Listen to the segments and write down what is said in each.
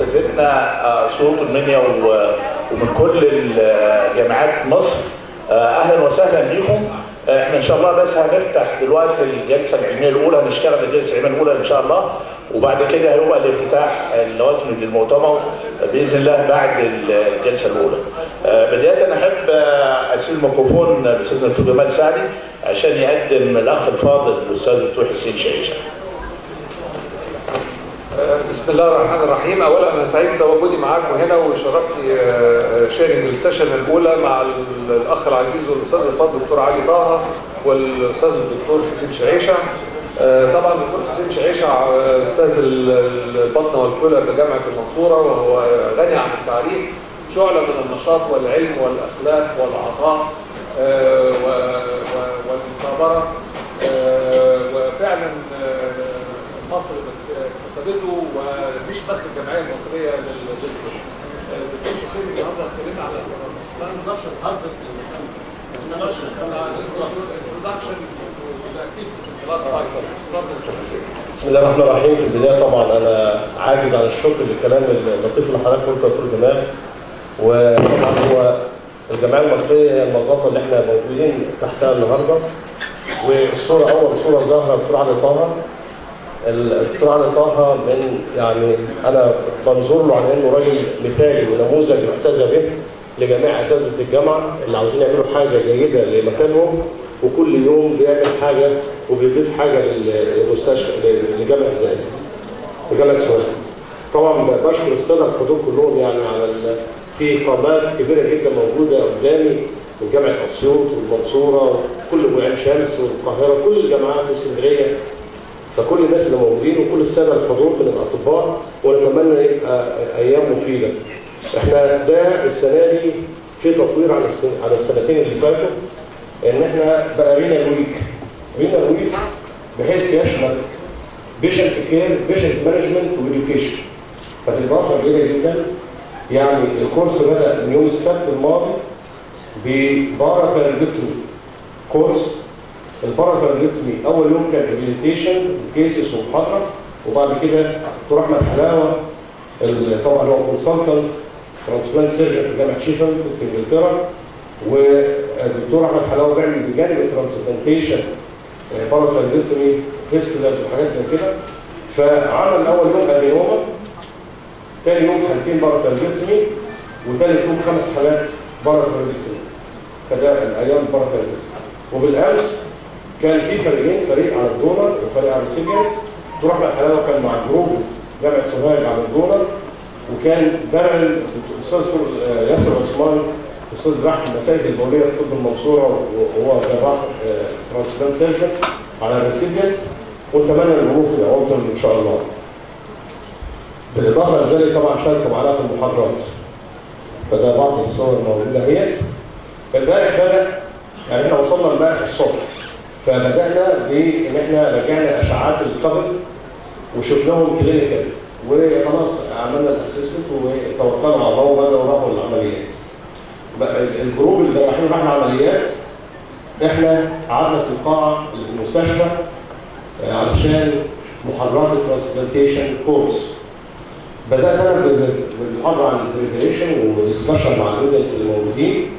اساتذتنا آه، اسيوط والمنيا و- ومن كل ال- جامعات مصر آه، اهلا وسهلا بيكم آه، احنا ان شاء الله بس هنفتح دلوقتي الجلسه العلميه الاولى هنشتغل الجلسه العلميه الاولى ان شاء الله وبعد كده هيبقى الافتتاح الرسمي للمؤتمر باذن الله بعد الجلسه الاولى. آه، بدايه احب آه، اسيب الميكروفون للاستاذ دكتور جمال سعدي عشان يقدم الاخ الفاضل الاستاذ الدكتور حسين شعيشه. بسم الله الرحمن الرحيم اولا انا سعيد بتواجدي معاكم هنا وشرفني شيرنج السيشن الاولى مع ال- الاخ العزيز والاستاذ الفاضل الدكتور علي طه والاستاذ الدكتور حسين شعيشه آه، طبعا الدكتور حسين شعيشه آه، استاذ ال- ال- البطنه والكلى بجامعه المنصوره وهو غني عن التعريف شعله من النشاط والعلم والاخلاق والعطاء آه، و- و- والمثابره آه، وفعلا آه، مصر اكتسبته ومش بس الجمعيه المصريه لل- للطب. آه، دكتور حسين النهارده اتكلمنا على ما نقدرش نهرفست ما نقدرش الانترودكشن بسم الله الرحمن الرحيم في البدايه طبعا انا عاجز عن الشكر للكلام اللطيف اللي حضرتك قلته يا دكتور جمال وطبعا هو الجمعيه المصريه هي المظله اللي احنا موجودين تحتها النهارده والصوره اول صوره ظاهره دكتور علي طه الدكتور علي طه من يعني انا بنظر له على انه راجل مثالي ونموذج يحتذى به لجميع اساتذه الجامعه اللي عاوزين يعملوا حاجه جيده لمكانهم وكل يوم بيعمل حاجه وبيضيف حاجه للمستشفى لجامعه الزقازيق لجامعه سوهاج. طبعا بشكر الساده الحضور كلهم يعني على ال- في قامات كبيره جدا موجوده قدامي من جامعه اسيوط والمنصوره وكل وعين شمس والقاهره كل الجامعات واسكندريه فكل الناس اللي موجودين وكل الساده الحضور من الاطباء ونتمنى يبقى ايام مفيده. احنا ده السنه دي في تطوير على السن... على السنتين اللي فاتوا ان احنا بقى رينا ويك رينا ويك بحيث يشمل بيشنت كير بيشنت مانجمنت واديوكيشن فالاضافه جيده جدا يعني الكورس بدا من يوم السبت الماضي بباراثيرابيوتومي كورس الباراثيرابيوتومي اول يوم كان ريبيليتيشن كيسز ومحاضره وبعد كده دكتور احمد حلاوه ال- طبعا هو كونسلتنت ترانسبلانت سيرجن في جامعه شيفيلد في انجلترا والدكتور احمد حلاوه بيعمل بجانب الترانسبلانتيشن باراثيرابيوتومي فيسكولارز وحاجات زي كده فعمل اول يوم ادينوما تاني يوم حالتين باراثيرابيوتومي وتالت يوم خمس حالات باراثيرابيوتومي فده الايام باراثيرابيوتومي وبالامس كان في فريقين فريق على الدولار وفريق على السيجنت دكتور احمد حلاوه كان مع جروب جامعه سوهاج على الدولار وكان بارل الاستاذ دكتور ياسر عثمان استاذ جراحه المساجد البوليه في طب المنصوره وهو جراح ترانسبلانت سيرجن على الريسيبيانت ونتمنى الامور تبقى افضل ان شاء الله. بالاضافه لذلك طبعا شاركوا معنا في المحاضرات. فده بعض الصور الموجوده اهيت. امبارح بدا يعني احنا وصلنا امبارح الصبح فبدانا بان احنا رجعنا اشعاعات القبل وشفناهم كلينيكال وخلاص عملنا الاسسمنت وتوكلنا على الله وبداوا راحوا العمليات. بقى الجروب اللي رايحين راحوا العمليات احنا قعدنا في القاعه اللي في المستشفى آه، علشان محاضرات الترانسبلانتيشن كورس بدات انا بال- بالمحاضره عن البريبريشن ودiscussion مع الاودينس اللي موجودين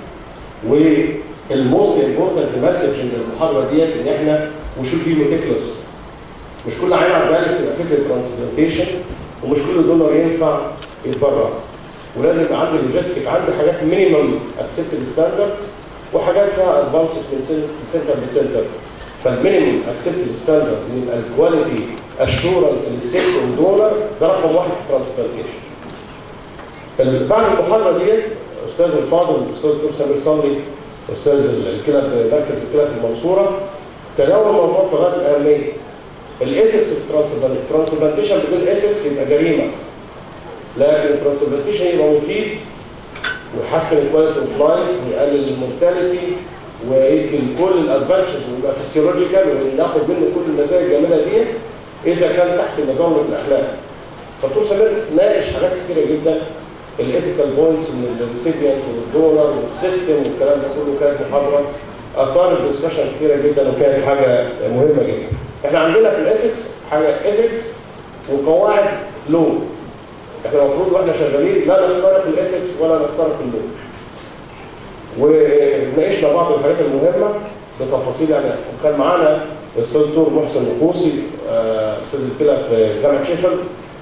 والموست امبورتنت مسج من المحاضره ديت ان احنا وي شود بي ميتيكلس مش كل عين على الدايلس يبقى فكره ترانسبلانتيشن ومش كل دونر ينفع يتبرع ولازم يبقى عندي لوجيستيك عندي حاجات مينيمم اكسبتد ستاندردز وحاجات فيها ادفانسز من سنتر لسنتر فالمينيمم اكسبتد ستاندرد يبقى الكواليتي اشورنس للست والدونر ده رقم واحد في الترانسبلانتيشن بعد المحاضره ديت استاذ الفاضل الاستاذ دكتور سمير صلي استاذ الكلى في مركز الكلى في المنصوره تناول موضوع في غايه الاهميه الايثكس في الترانسبلانتيشن الترانسبلانتيشن بدون ايثكس يبقى جريمه لكن الترانسبلانتيشن يبقى مفيد ويحسن الكواليتي اوف لايف ويقلل المورتاليتي ويدي كل الادفانتجز ويبقى فيسيولوجيكال وناخد منه كل المزايا الجميله دي اذا كان تحت مدونه الاخلاق. فالدكتور سمير ناقش حاجات كتيره جدا الايثيكال بوينتس من الريسيبيانت والدونر والسيستم والكلام ده كله كانت محاضره اثارت ديسكشن كتيره جدا وكانت حاجه مهمه جدا. احنا عندنا في الايثكس حاجه ايثكس وقواعد لو احنا المفروض واحنا شغالين لا نخترق الاثكس ولا نخترق اللو وناقشنا بعض الحاجات المهمه بتفاصيل يعني وكان معانا الاستاذ دكتور محسن القوسي آه، استاذ الكلى في جامعه شيفيلد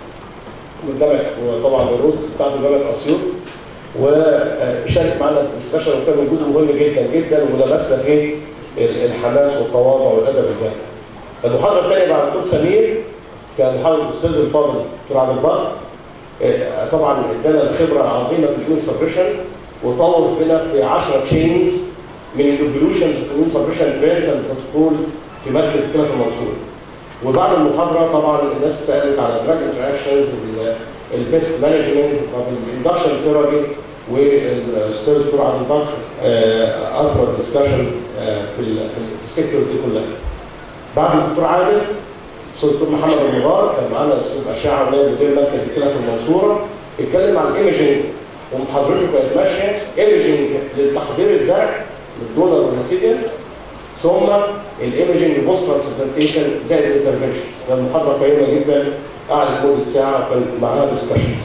من جامعه وطبعا الروتس بتاعته جامعه اسيوط وشارك معنا في الدسكشن وكان وجوده مهم جدا جدا ولمسنا فيه الحماس والتواضع والادب الجامعي. المحاضره الثانيه مع الدكتور سمير كان محاضره الاستاذ الفاضل دكتور عبد البر آه، طبعا ادانا الخبره العظيمه في اليون سبريشن وطور بنا في 10 تشينز من الايفولوشنز في اليون سبريشن ترينس بروتوكول في مركز الكلى في المنصوره. وبعد المحاضره طبعا الناس سالت على دراج انتراكشنز البيست مانجمنت طب الاندكشن ثيرابي والاستاذ دكتور عبد البر آه، اثرى ديسكشن في ال- في في السيكتورز دي كلها. بعد الدكتور عادل الاستاذ الدكتور محمد المغار كان معانا استاذ اشعه ونائب مدير مركز الكلى في المنصوره اتكلم عن الايمجنج ومحاضرته كانت ماشيه ايمجنج للتحضير الزرع للدونر والريسيبيانت ثم الايمجنج بوست ترانسبلانتيشن زائد الانترفنشنز كانت محاضره قيمه جدا قعدت مده ساعه وكان معاها ديسكشنز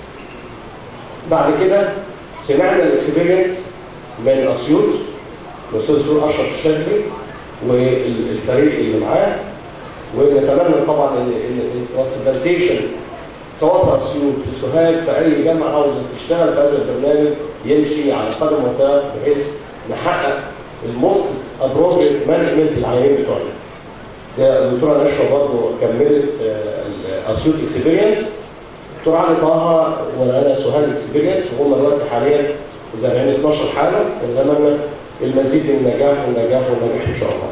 بعد كده سمعنا الاكسبيرينس من اسيوط الاستاذ دكتور اشرف الشاذلي والفريق اللي معاه ونتمنى طبعا ان ان الترانسبلانتيشن سواء في اسيوط في سوهاج في اي جامعه عاوزه تشتغل في هذا البرنامج يمشي على قدم وثاق بحيث نحقق الموست ابروبريت مانجمنت للعيانين بتوعنا. ده الدكتوره نشوى برضه كملت آه، اسيوط اكسبيرينس دكتور علي طه وانا سوهاج اكسبيرينس وهم دلوقتي حاليا زارعين 12 حاله ونتمنى المزيد من النجاح والنجاح والنجاح ان شاء الله.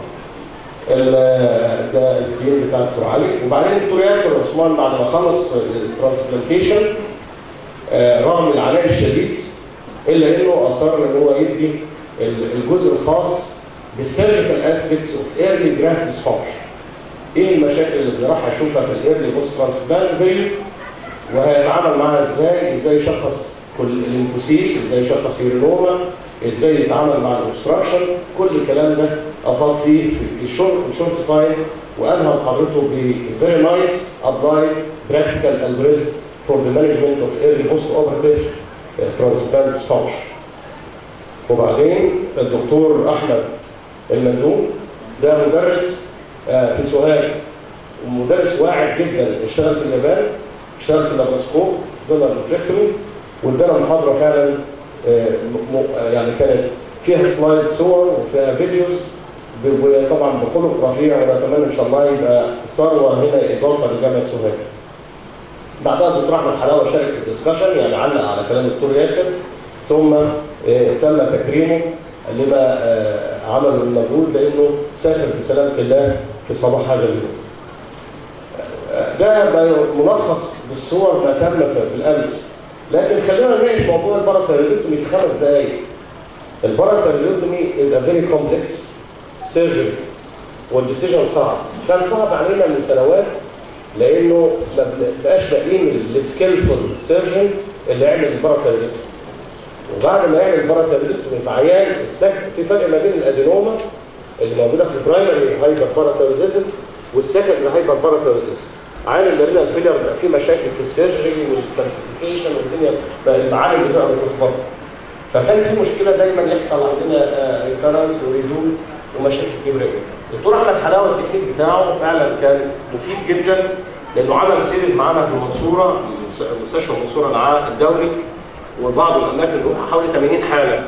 ال- ده التيم بتاع الدكتور علي وبعدين الدكتور ياسر عثمان بعد ما خلص الترانسبلانتيشن آه، رغم العناء الشديد الا انه اصر ان هو يدي ال- الجزء الخاص بالسيرجيكال اسبيكتس اوف ايرلي جرافت ديسفانكشن. ايه المشاكل اللي الجراح هيشوفها في الايرلي بوست ترانسبلانت بيريود وهيتعامل معاها ازاي؟ ازاي يشخص كل الانفوسيل، ازاي يشخص يورينوما، ازاي يتعامل مع الاوبستراكشن، كل الكلام ده افاض فيه في شورت شورت تايم وانهى محاضرته ب very nice applied practical algorithm for the management of early post operative transplant dysfunction. وبعدين الدكتور احمد المندوب ده مدرس آه، في سوهاج ومدرس واعد جدا اشتغل في اليابان اشتغل في اللابراسكوب دونر ريفلكتومي وادانا محاضره فعلا آه، م- م- آه، يعني كانت فيها سلايد صور وفيها فيديوز ب- وطبعا بخلق رفيع ونتمنى ان شاء الله يبقى ثروه هنا اضافه لجامعه سوهاج. بعدها الدكتور احمد حلاوه شارك في الدسكشن يعني علق على كلام الدكتور ياسر ثم آه، تم تكريمه لما آه، عمل من مجهود لانه سافر بسلامه الله في صباح هذا اليوم. آه، ده ما- ملخص بالصور ما تم في- بالامس لكن خلينا نناقش موضوع الباراثيرودكتومي في خمس دقائق. الباراثيرودكتومي is a very complex surgery والديسيجن صعب كان صعب علينا من سنوات لانه ما بقاش لاقيين السكيلفول سيرجن اللي يعمل الباراثيرودكتومي وبعد ما يعمل باراثيرودكتومي في عيان السكن في فرق ما بين الادينوما اللي موجوده في البرايمري هايبر باراثيروديزم والسكندري هايبر باراثيروديزم عين اللي الفيلر بقى فيه مشاكل في السيرجري والكلاسيفيكيشن والدنيا بقى المعالم بتبقى متلخبطه فكان في مشكله دايما يحصل عندنا ريكارنس وريدول ومشاكل كبيره جدا. الدكتور احمد حلاوه التكنيك بتاعه فعلا كان مفيد جدا لانه عمل سيريز معانا في المنصوره مستشفى المنصوره العام الدولي وبعض الاماكن الاخرى حوالي 80 حاله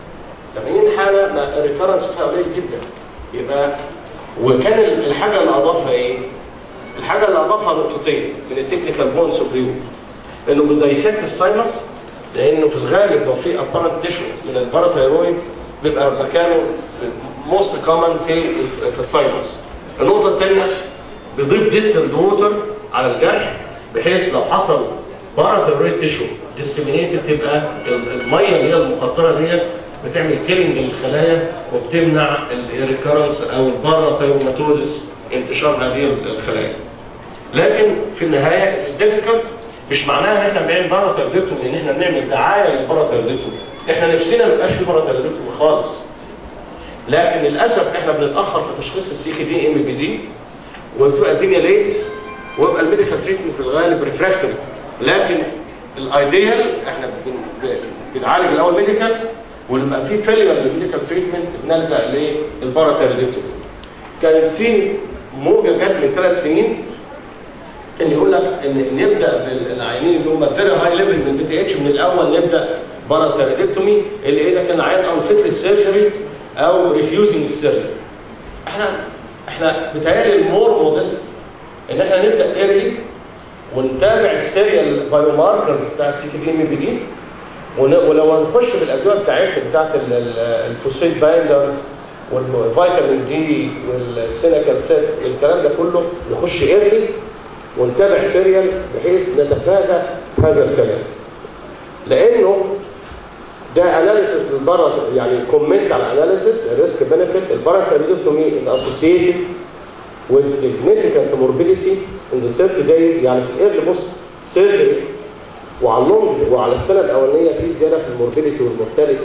80 حاله ما الريكارنس فيها قليل جدا يبقى وكان الحاجه اللي اضافها ايه؟ الحاجه اللي اضافها نقطتين من التكنيكال بوينتس اوف فيو انه بيدايسكت الساينس لانه في الغالب لو في ابطال تيشو من الباراثايرويد بيبقى مكانه في موست كومن في في الثايمس. النقطه الثانيه بيضيف ديستلد ووتر على الجرح بحيث لو حصل باراثايرويد تيشو ديسيمينيتد تبقى الميه اللي هي المقطره ديت بتعمل كيلينج للخلايا وبتمنع الريكارنس او الباراثايروماتوزس انتشار هذه الخلايا. لكن في النهايه اتس ديفيكولت مش معناها ان احنا بنعمل باراثيرودكتومي ان احنا بنعمل دعايه للباراثيرودكتومي احنا نفسنا ما يبقاش في باراثيرودكتومي خالص لكن للاسف احنا بنتاخر في تشخيص السي دي ام بي دي وبتبقى الدنيا ليت ويبقى الميديكال تريتمنت في الغالب ريفراكتوري لكن الايديال احنا بن- ب- بنعالج الاول ميديكال ولما في فيلير للميديكال تريتمنت بنلجا للباراثيرابيوتومي كانت في موجه جت من ثلاث سنين ان يقول لك ان نبدا بالعيانين اللي هم فيري هاي ليفل من البي تي اتش من الاول نبدا باراثيرابيوتومي اللي اذا كان عيان او فيت للسيرجري او ريفيوزنج السيرجري احنا احنا بتهيألي المور مودست ان احنا نبدا ايرلي ونتابع السيريال بايو ماركرز بتاع السي تي دي ام بي دي ولو هنخش بالادويه بتاعتنا بتاعت ال- ال- الفوسفيت بايندرز والفيتامين دي والسينيكال سيت والكلام ده كله نخش ايرلي ونتابع سيريال بحيث نتفادى هذا الكلام لانه ده اناليسيس للبرا يعني كومنت على اناليسيس الريسك بنفيت الباراثيرابيوتومي اسوسييتد with significant morbidity in the 30 days يعني في الايرلي بوست سيرجري وعلى اللونج وعلى السنه الاولانيه في زياده في الموربيديتي والمورتاليتي.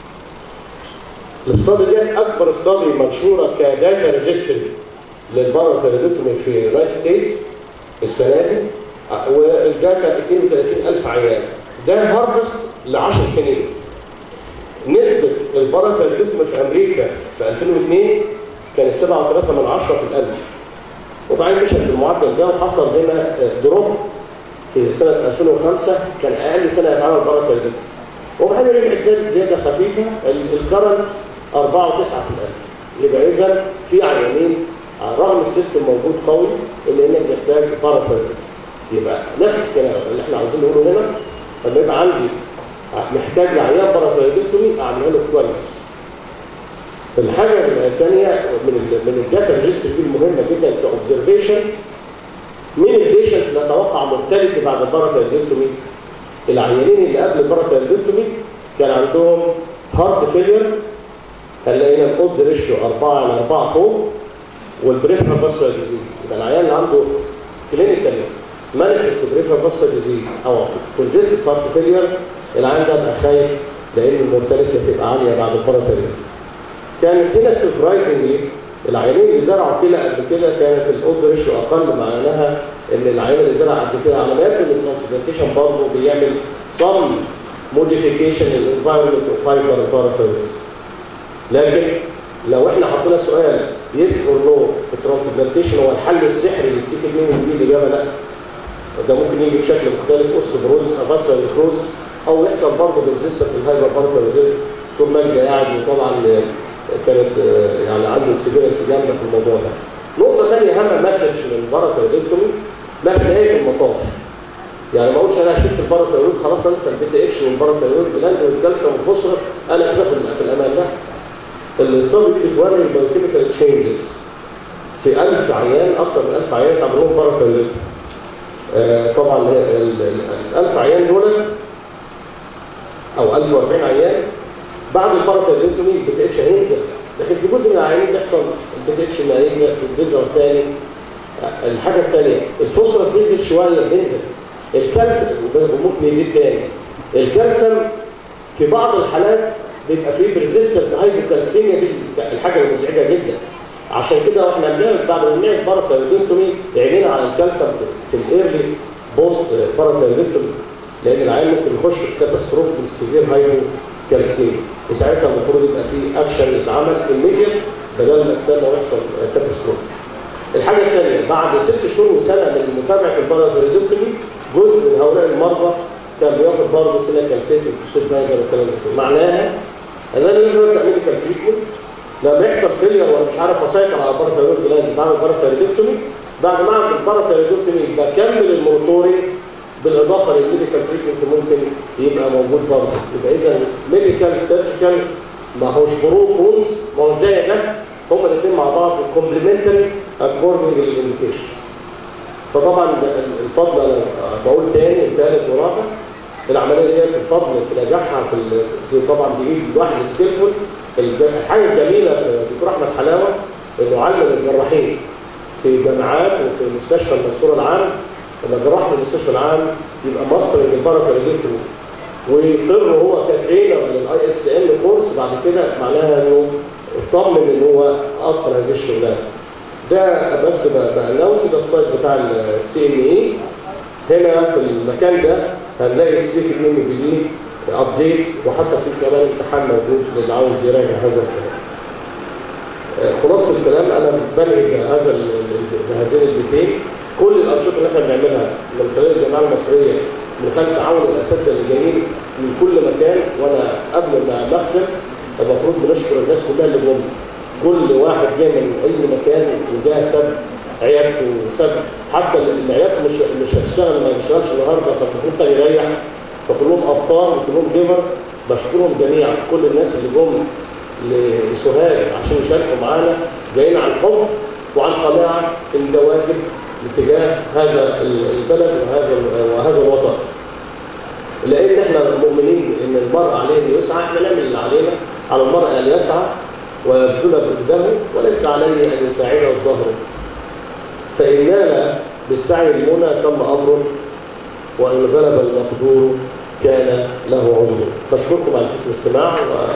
الاستادي دي اكبر استادي منشوره كداتا ريجستري للباراثيرابيوتومي في اليونايتد ستيتس السنه دي والداتا 32000 عيان ده هارفست ل 10 سنين نسبة الباراثيرابيوتومي في أمريكا في 2002 كانت 7.3 من 10 في الألف وبعدين مشت بالمعدل ده وحصل هنا دروب في سنة 2005 كان أقل سنة يتعمل باراثيرابيوتومي وبعدين رجعت زادت زيادة خفيفة الكرنت 4.9 في الألف يبقى إذا في عيانين رغم السيستم موجود قوي إلا إنك محتاج باراثيرابيوتومي يبقى نفس الكلام اللي احنا عاوزين نقوله هنا لما يبقى عندي محتاج لعيان باراثيرابيوتومي اعملها له كويس. الحاجه الثانيه من ال من الداتا ريجستري دي المهمه جدا كاوبزرفيشن مين البيشنتس اللي اتوقع مورتاليتي بعد الباراثيرابيوتومي؟ العيانين اللي قبل الباراثيرابيوتومي كان عندهم هارت فيلير هنلاقينا الاودز ريشيو 4 على 4 فوق والبريفرال فاسكولار ديزيز يبقى العيان اللي عنده كلينيكال مانيفست بريفرال فاسكولار ديزيز او كونجستيف هارت فيلير العيان ده بقى خايف لان المورتاليتي هتبقى عاليه بعد الباراثيرابي. كانت هنا سربرايزنجلي العيانين اللي زرعوا كلى قبل كده كانت الاودز ريشيو اقل معناها ان العيان اللي زرع قبل كده على ما يبدو ان الترانسبلانتيشن برضه بيعمل some modification in the environment of fiber parathyroidism. لكن لو احنا حطينا سؤال يس اور نو الترانسبلانتيشن هو الحل السحري للسي تي بي ودي الاجابه لا. ده ممكن يجي بشكل مختلف اوستوبروز افاسكولار نيكروزس او يحصل برضه بالزيستة الهايبر باراثيروديزم طول ما انت قاعد وطبعا كانت يعني عنده اكسبيرينس جامده في الموضوع ده. نقطه ثانيه اهم مسج للباراثيرودكتومي ما في نهايه المطاف. يعني ما اقولش انا شلت الباراثيرود خلاص انسى البي تي اتش والباراثيرود جلاند والكالسيوم والفوسفورس انا كده في, في الامان لا. الاستادي دي بتوري البايوكيميكال تشينجز في 1000 عيان اكثر من 1000 عيان اتعمل لهم باراثيرود. آه طبعا ال 1000 عيان دولت او 1040 عيان بعد الباراثيرودكتومي البي تي اتش هينزل لكن في جزء من العيانين بيحصل البي تي اتش ما بيظهر تاني الحاجه الثانيه الفوسفورس بينزل شويه بينزل الكالسيوم ممكن يزيد تاني الكالسيوم في بعض الحالات بيبقى فيه بريزيستنت هايبوكالسيميا دي الحاجه المزعجه جدا عشان كده واحنا بنعمل بعد ما بنعمل باراثيرودكتومي عينينا على الكالسيوم في, في الايرلي بوست باراثيرودكتومي لان العيان ممكن يخش في كاتاستروف من السيفير هايبوكالسيميا وساعتها المفروض يبقى في اكشن يتعمل ايميديت بدل ما استنى ويحصل كاتاستروف. الحاجه الثانيه بعد ست شهور وسنه من متابعه الباراثيرودكتومي جزء من هؤلاء المرضى كان بياخد برضه سنه كالسيت وفوسفيت بايدر والكلام ده معناها ان انا لازم ابدا ميديكال تريتمنت لما يحصل فيلير وانا مش عارف اسيطر على الباراثيرود جلاند بعمل باراثيرودكتومي بعد ما اعمل الباراثيرودكتومي بكمل المونيتورنج بالاضافه للميديكال تريتمنت ممكن يبقى موجود برضه يبقى اذا ميديكال سيرجيكال ما هوش بروكونز ما هوش ده ده هما الاثنين مع بعض كومبلمنتري اكوردنج للليميتيشنز فطبعا الفضل انا بقول تاني وثالث ورابع العمليه ديت الفضل في نجاحها في ال- طبعا بايد واحد سكيلفول الحاجه الجميله في دكتور احمد حلاوه انه علم الجراحين في جامعات وفي مستشفى المنصوره العام لما جراح في المستشفى العام يبقى مصر من الباراثيرابيوتومي ويضطر هو كترينر للاي اس ام كورس بعد كده معناها انه اطمن ان هو اتقن هذه الشغلانه. ده بس باناونس ده السايت بتاع السي ام اي هنا في المكان ده هنلاقي السي في ام بي دي ابديت وحتى في كمان امتحان موجود للي عاوز يراجع هذا الكلام. آه، خلاصه الكلام انا بنهي بهذا ال- ال- بهذين البيتين كل الانشطه اللي احنا بنعملها من خلال الجامعه المصريه من خلال تعاون الاساتذه اللي جايين من كل مكان وانا قبل ما بختم المفروض بنشكر الناس كلها اللي جم كل واحد جاي من اي مكان وجاء سب عيادته وسب حتى اللي عيادته مش مش هتشتغل ما يشتغلش النهارده فالمفروض كان يريح فكلهم ابطال وكلهم جيفر بشكرهم جميعا كل الناس اللي جم ل- لسوهاج عشان يشاركوا معانا جايين عن حب وعن قناعه ان ده واجب تجاه هذا ال- البلد وهذا ال- وهذا الوطن. لان احنا مؤمنين ان المرء عليه ان يسعى احنا نعمل اللي علينا على المرء ان يسعى ويبذل بجهده وليس عليه ان يساعده الظهر. فان نال بالسعي المنى تم امر وان غلب المقدور كان له عذر. بشكركم على حسن الاستماع و...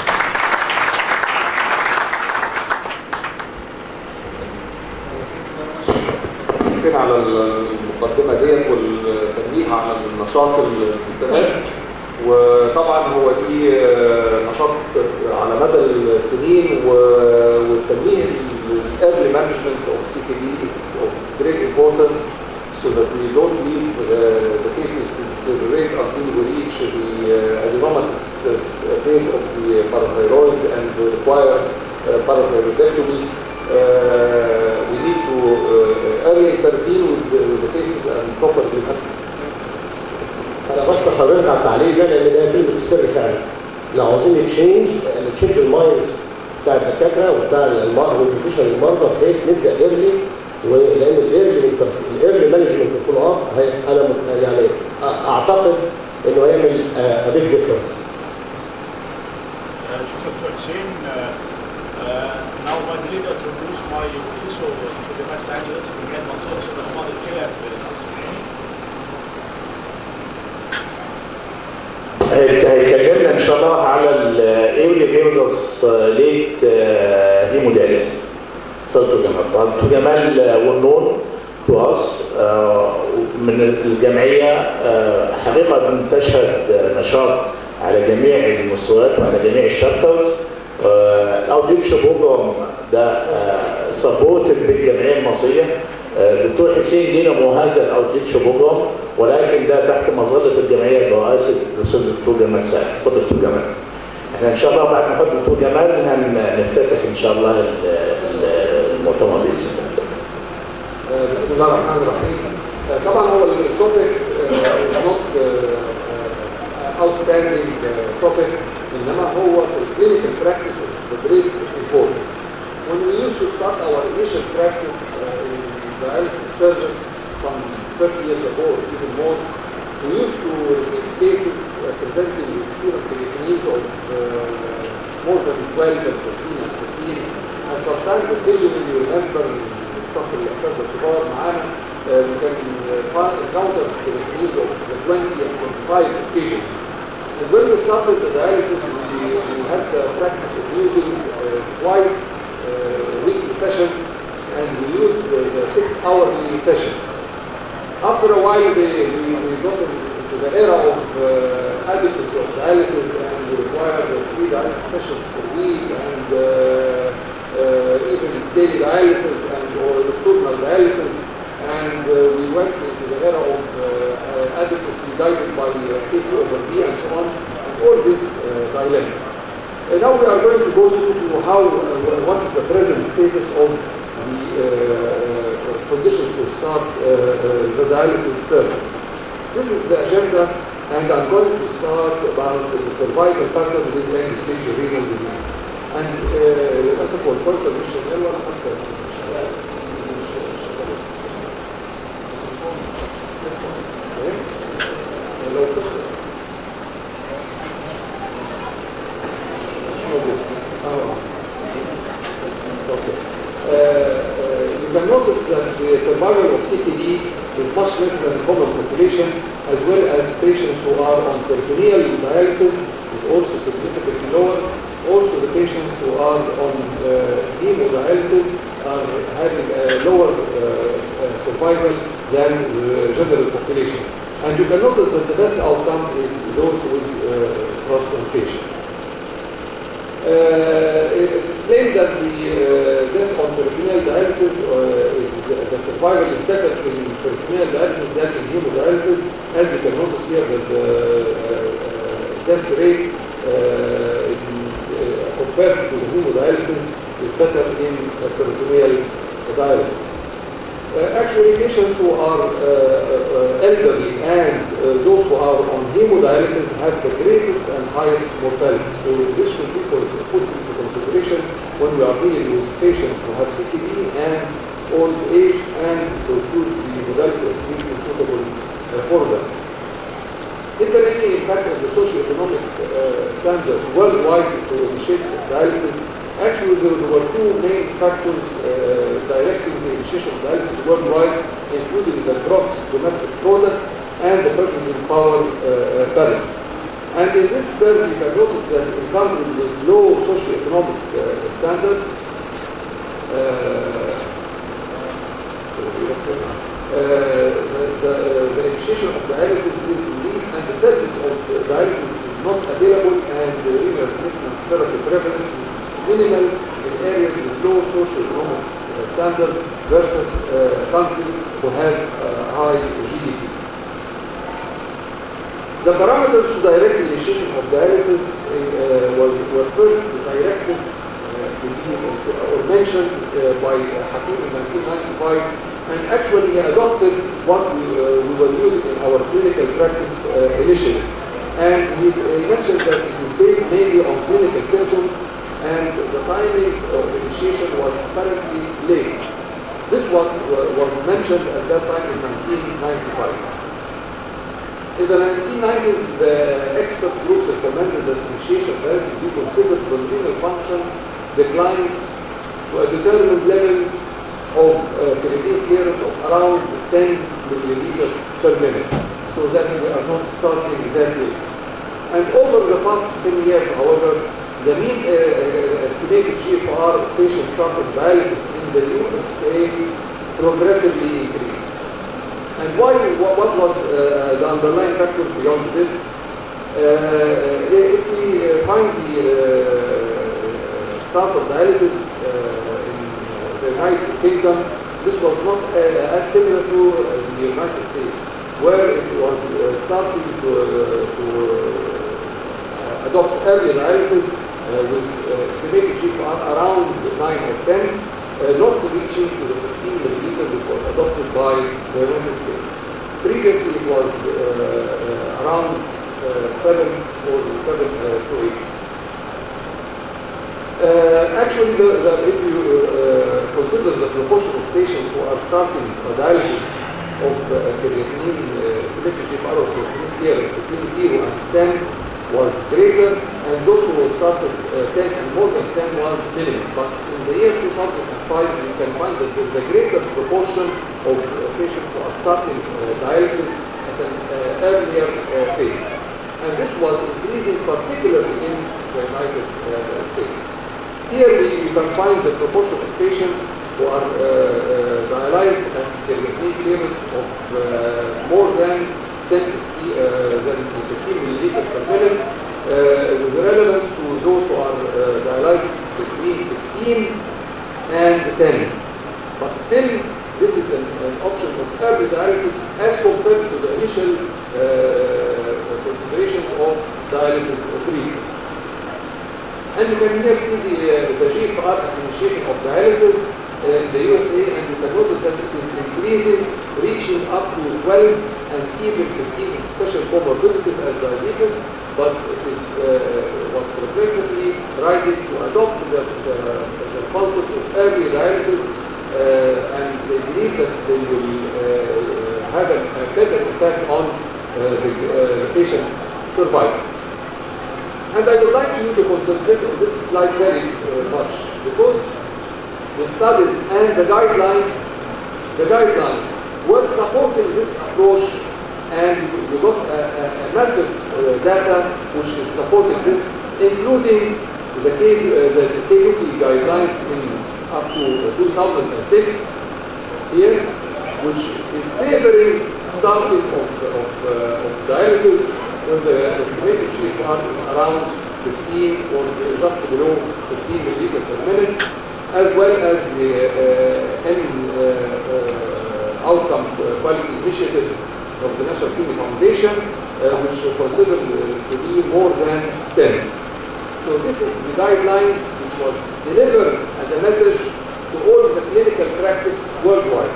حسين على المقدمه ديت والتنبيه على النشاط المستمر وطبعا هو دي نشاط على مدى السنين و- والتنبيه الايرلي مانجمنت اوف سي كي دي is of great importance so that we don't leave uh, the cases to deteriorate until we reach the uh, adenomatous phase of the parathyroid and require uh, parathyroidectomy. Uh, we need to uh, early intervene with the, with the cases and properly انا بشكر حضرتك على التعليق ده لان ده كلمه السر فعلا لو عاوزين تشينج تشينج المايند بتاع الدكاتره وبتاع المرضى والديكيشن للمرضى بحيث نبدا ايرلي ولان الايرلي الايرلي مانجمنت فول اب انا مت- يعني أ- اعتقد انه هيعمل ا بيج ديفرنس شكرا دكتور حسين now my deliver to introduce my professor to the Mass Angeles في مجال مصادر شبه أمراض الكلى في القصر العيني هيك- هيكلمنا ان شاء الله على الايولي فيرزس ليت هيموداليس اتفضلوا يا جماعه اتفضلوا جمال والنون تو اس من الجمعيه آه، حقيقه بتشهد نشاط على جميع المستويات وعلى جميع الشابترز الاوتريتش بروجرام ده سبورتد بالجمعيه المصريه الدكتور حسين لينا مو هذا الاوتريتش بروجرام ولكن ده تحت مظله الجمعيه برئاسه الاستاذ الدكتور جمال سعد اتفضل دكتور جمال احنا ان شاء الله بعد ما نحط الدكتور جمال هنفتتح ان شاء الله ال- ال- المؤتمر باذن الله آه، بسم الله الرحمن الرحيم آه، طبعا هو التوبيك نوت outstanding توبيك انما هو في الكلينيكال براكتس of great importance. When we used to start our initial practice uh, in dialysis service some 30 years ago or even more, we used to receive cases uh, presenting with serum creatinine of uh, more than 12 and 13 and 15 and sometimes occasionally you remember الصف الاساتذه الكبار معانا uh, we can uh, encounter creatinine of 20 and 25 occasions. And when we started the dialysis, we, we had the practice of using uh, twice uh, weekly sessions, and we used the, the six hourly sessions. After a while, they, we, we got into the era of uh, adequacy of dialysis, and we required uh, three dialysis sessions per week, and uh, uh, even daily dialysis and or nocturnal dialysis. And uh, we went into the era of uh, uh, adequacy guided by uh, K over V and so on, and all this uh, dilemma. And now we are going to go through how, uh, what is the present status of the uh, conditions to start uh, uh, the dialysis service. This is the agenda, and I'm going to start about the survival pattern with end-stage renal disease. And uh, للأسف هو البوينتر مش شغال ولا حتى مش شغال. مش شغال. إيه؟ لو كنت مش موجود. آه. Okay. Uh, uh, you can notice that the survival of CKD is much less than common population, as well as patients who are on peritoneal dialysis is also significantly lower. Also, the patients who are on uh, hemodialysis are having a lower uh, uh, survival than the general population. And you can notice that the best outcome is those with uh, transplantation. Uh, it is claimed that the uh, death on peritoneal dialysis uh, is the survival is better in peritoneal dialysis than in hemodialysis, as you can notice here that the uh, uh, death rate uh, in, uh, compared to the hemodialysis is better in uh, peritoneal dialysis. Uh, actually, patients who are uh, uh, elderly and uh, those who are on hemodialysis have the greatest and highest mortality. So this should be put put into consideration when we are dealing with patients who have CKD and old age and to choose the modality of treatment suitable uh, for them. Is there any impact of the socio-economic uh, standard worldwide to initiate dialysis? Actually, there were two main factors uh, directing the initiation of dialysis worldwide, including the gross domestic product and the purchasing power uh, parity. And in this term, you can notice that in countries with low socio-economic uh, standard, uh, the, the, the initiation of dialysis is least and the service of dialysis is not available and the renal replacement therapy prevalence is minimal in areas with low socio-economic uh, standard versus uh, countries who have uh, high GDP. The parameters to direct the initiation of dialysis uh, was, were first directed uh, to be, or mentioned uh, by Hakim in 1995 and actually he adopted what we, uh, we were using in our clinical practice uh, initially. And he's, he mentioned that it is based mainly on clinical symptoms and the timing of initiation was apparently late. This was, was mentioned at that time in 1995. In the 1990s, the expert groups recommended that initiation tests be considered when renal function declines to a determined level of uh, creatine clearance of around 10 milliliters per minute. So that we are not starting that late. And over the past 10 years, however, the mean uh, estimated GFR of patients starting dialysis in the USA progressively increased. And why, what, what was uh, the underlying factor beyond this? Uh, if we uh, find the uh, start of dialysis uh, in the United Kingdom, this was not uh, as similar to uh, the United States, where it was uh, starting to, uh, to uh, adopt early dialysis uh, with uh, estimated GFR around 9 or 10, uh, not reaching to the 15 milliliter which was adopted by the United States. Previously it was uh, uh, around uh, 7 or 7 uh, to 8. Uh, actually, the, the, if you uh, consider the proportion of patients who are starting a dialysis of uh, creatinine uh, symmetric GFR of creatinine clear between 0 and 10 was greater, and those who started uh, 10 and more than 10 was minimum. But in the year 2005, you can find that there's a greater proportion of uh, patients who are starting uh, dialysis at an uh, earlier uh, phase. And this was increasing particularly in the United uh, States. Here we you can find the proportion of patients who are uh, uh, dialyzed and creatinine clearance of uh, more than 10 uh, than 15 milliliter per minute, uh, with relevance to those who are uh, dialyzed between 15 and 10. But still, this is an, an option of early dialysis as compared to the initial uh, considerations of dialysis treatment. And you can here see the, uh, the GFR at initiation of dialysis uh, in the USA, and you can notice that it is increasing, reaching up to 12 and even 15 in special comorbidities as diabetes, but it is, uh, was progressively rising to adopt the, the, the concept of early dialysis, uh, and they believe that they will uh, have a, a better impact on uh, the, uh, the patient survival. And I would like you to concentrate on this slide very uh, much because the studies and the guidelines, the guidelines were supporting this approach and you got a, a, a massive uh, data which is supporting this, including the, K, uh, the KUT guidelines in up to 2006 here, which is favoring starting of, of, uh, of dialysis when the estimated GFR is around 15 or just below 15 milliliter per minute, as well as the uh, any uh, uh, outcome uh, quality initiatives of the National Kidney Foundation, uh, which are considered uh, to be more than 10. So this is the guideline which was delivered as a message to all of the clinical practice worldwide.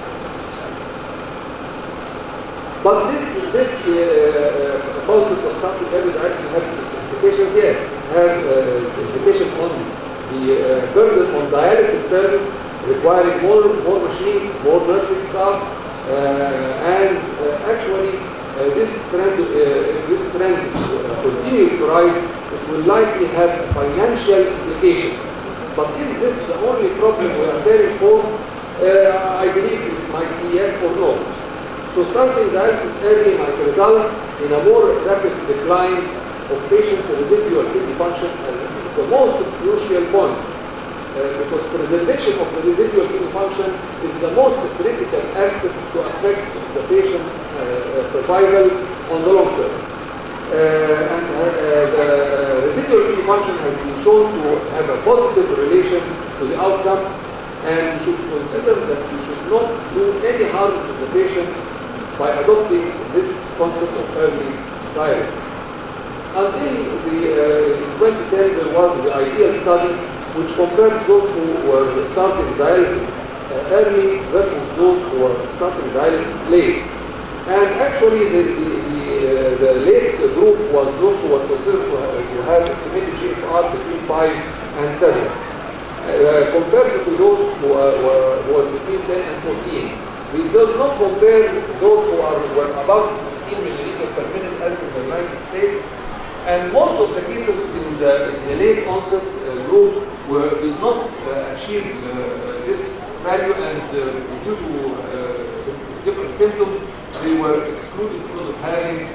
But this, this uh, concept of something every dialysis has its implications, yes. It has uh, its implication on the uh, burden on dialysis service, requiring more, more machines, more nursing staff, uh, and uh, actually uh, this trend, uh, if this trend uh, continues to rise, it will likely have a financial implication. But is this the only problem we are caring for? Uh, I believe it might be yes or no. So starting dialysis early might result in a more rapid decline of patients' residual kidney function, and this is the most crucial point. Uh, because preservation of the residual kidney function is the most critical aspect to affect the patient uh, uh, survival on the long term. Uh, and uh, uh, the uh, residual kidney function has been shown to have a positive relation to the outcome and we should consider that we should not do any harm to the patient by adopting this concept of early dialysis. Until the, uh, in 2010 there was the ideal study which compared those who were starting dialysis uh, early versus those who were starting dialysis late. And actually the, the, the, uh, the late group was those who were considered to have, to have estimated GFR between 5 and 7. Uh, compared to those who are, were, who are between 10 and 14. We do not compare those who are were above 15 milliliter per minute as in the United States. And most of the cases in the, in the late onset uh, group were, did not uh, achieve uh, this value and uh, due to uh, some different symptoms, they were excluded because of having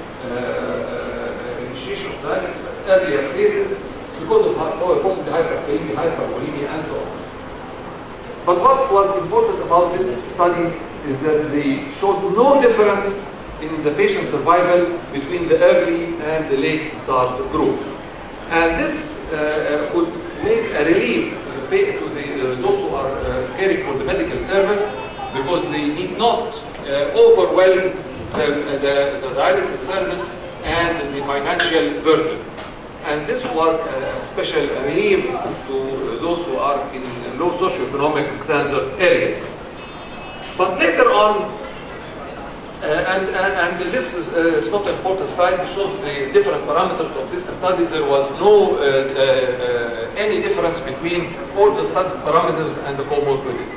uh, initiation of dialysis at earlier phases because of hy- oh, possibly hyperkalemia, hypervolemia, and so on. But what was important about this study is that they showed no difference in the patient survival between the early and the late start group. And this uh, uh, would make a relief to the, pa- to the uh, those who are uh, caring for the medical service because they need not uh, overwhelm the, the, the dialysis service and the financial burden. And this was a special relief to those who are in low socioeconomic standard areas. But later on, uh, and, and, and this is, uh, is not an important slide, it shows the different parameters of this study. There was no uh, uh, uh, any difference between all the study parameters and the comorbidities.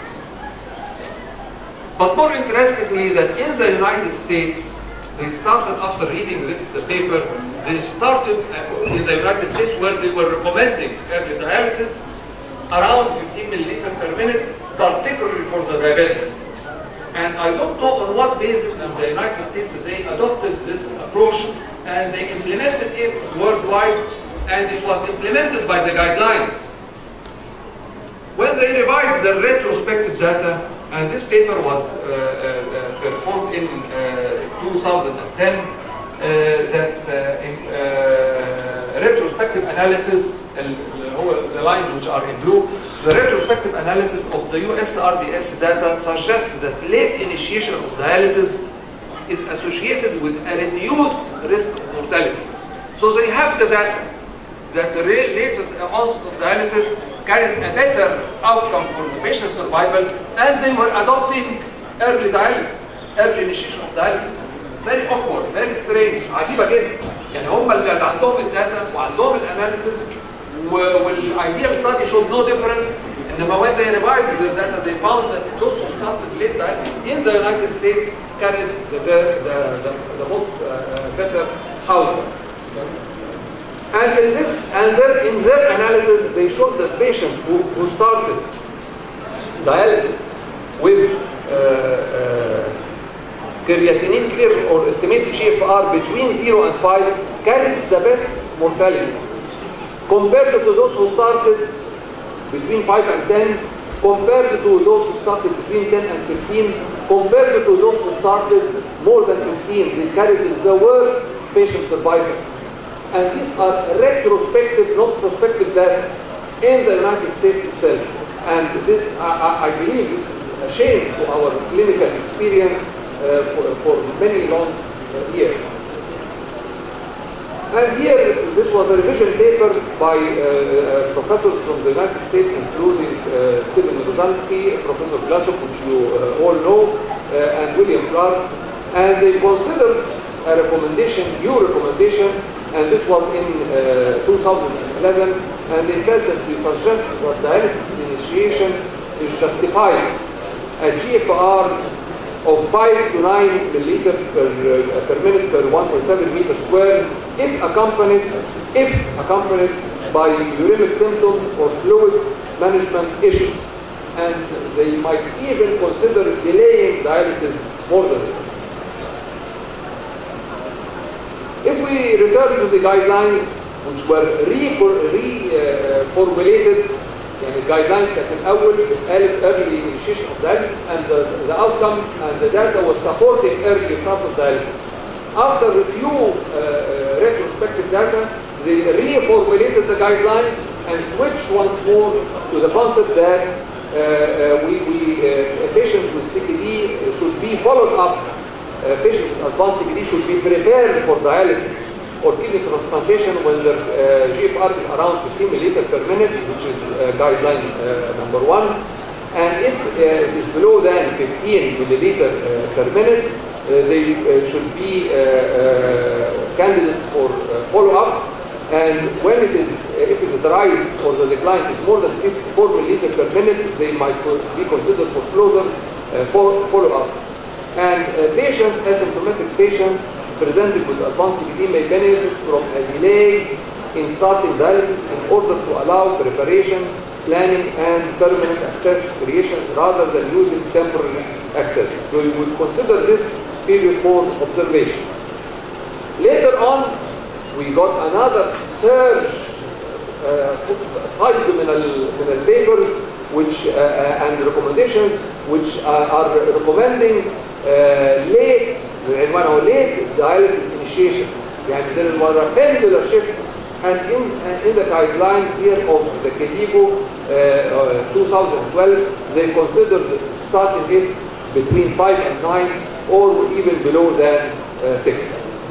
But more interestingly, that in the United States, they started after reading this uh, paper, they started uh, in the United States where they were recommending early dialysis around 15 milliliter per minute, particularly for the diabetics. And I don't know on what basis in the United States they adopted this approach and they implemented it worldwide and it was implemented by the guidelines. When they revised the retrospective data, and this paper was uh, uh, uh, performed in uh, 2010, uh, that uh, in uh, retrospective analysis, ال- اللي هو the lines which are in blue, the retrospective analysis of the US RDS data suggests that late initiation of dialysis is associated with a reduced risk of mortality. So they have the data that the re- late onset of dialysis carries a better outcome for the patient survival and they were adopting early dialysis, early initiation of dialysis. This is very awkward, very strange, عجيبة جدا. يعني هم اللي عندهم الداتا وعندهم الاناليسيس والايديال study showed no difference انما when they revised their data they found that those who started late dialysis in the United States carried the, the, the, the, the most uh, better outcome. And in this, and then in their analysis, they showed that patients who, who started dialysis with uh, uh, creatinine clear or estimated GFR between 0 and 5 carried the best mortality compared to those who started between 5 and 10, compared to those who started between 10 and 15, compared to those who started more than 15, they carried the worst patient survival. And these are retrospective, not prospective data in the United States itself. And this, I, I, believe this is a shame to our clinical experience uh, for, for many long uh, years. And here, this was a revision paper by uh, professors from the United States, including uh, Stephen Rozansky, Professor Glassow, which you uh, all know, and William Clark. And they considered a recommendation, new recommendation, and this was in 2011, and they said that we suggest that dialysis initiation is justified at GFR of 5 to 9 milliliter per, uh, per minute per 1.7 meter square if accompanied, if accompanied by uremic symptoms or fluid management issues. And they might even consider delaying dialysis more than this. If we return to the guidelines which were reformulated re, uh, يعني guidelines كانت الاول قالت early initiation of dialysis and the, the outcome and the data was supporting early start of dialysis. After a few uh, retrospective data, they reformulated the guidelines and switched once more to the concept that uh, uh, we, we uh, a patient with CKD should be followed up. A patient with advanced CKD should be prepared for dialysis or kidney transplantation when the uh, GFR is around 15 milliliter per minute, which is uh, guideline uh, number one. And if it is below than 15 milliliter per minute, they should be candidates for follow-up. And when it is, if it rise or the decline is more than 54 milliliter per minute, they might be considered for closer follow-up. And patients, asymptomatic patients, presented with advanced CKD may benefit from a delay in starting dialysis in order to allow preparation, planning, and permanent access creation rather than using temporary access. So we would consider this period for observation. Later on, we got another surge five من من papers which uh, and recommendations which uh, are recommending uh, late العنوان هو late dialysis initiation يعني there was a pendular shift and in, uh, in the guidelines here of the KDIGO uh, 2012 they considered starting it between 5 and 9 or even below than uh, 6.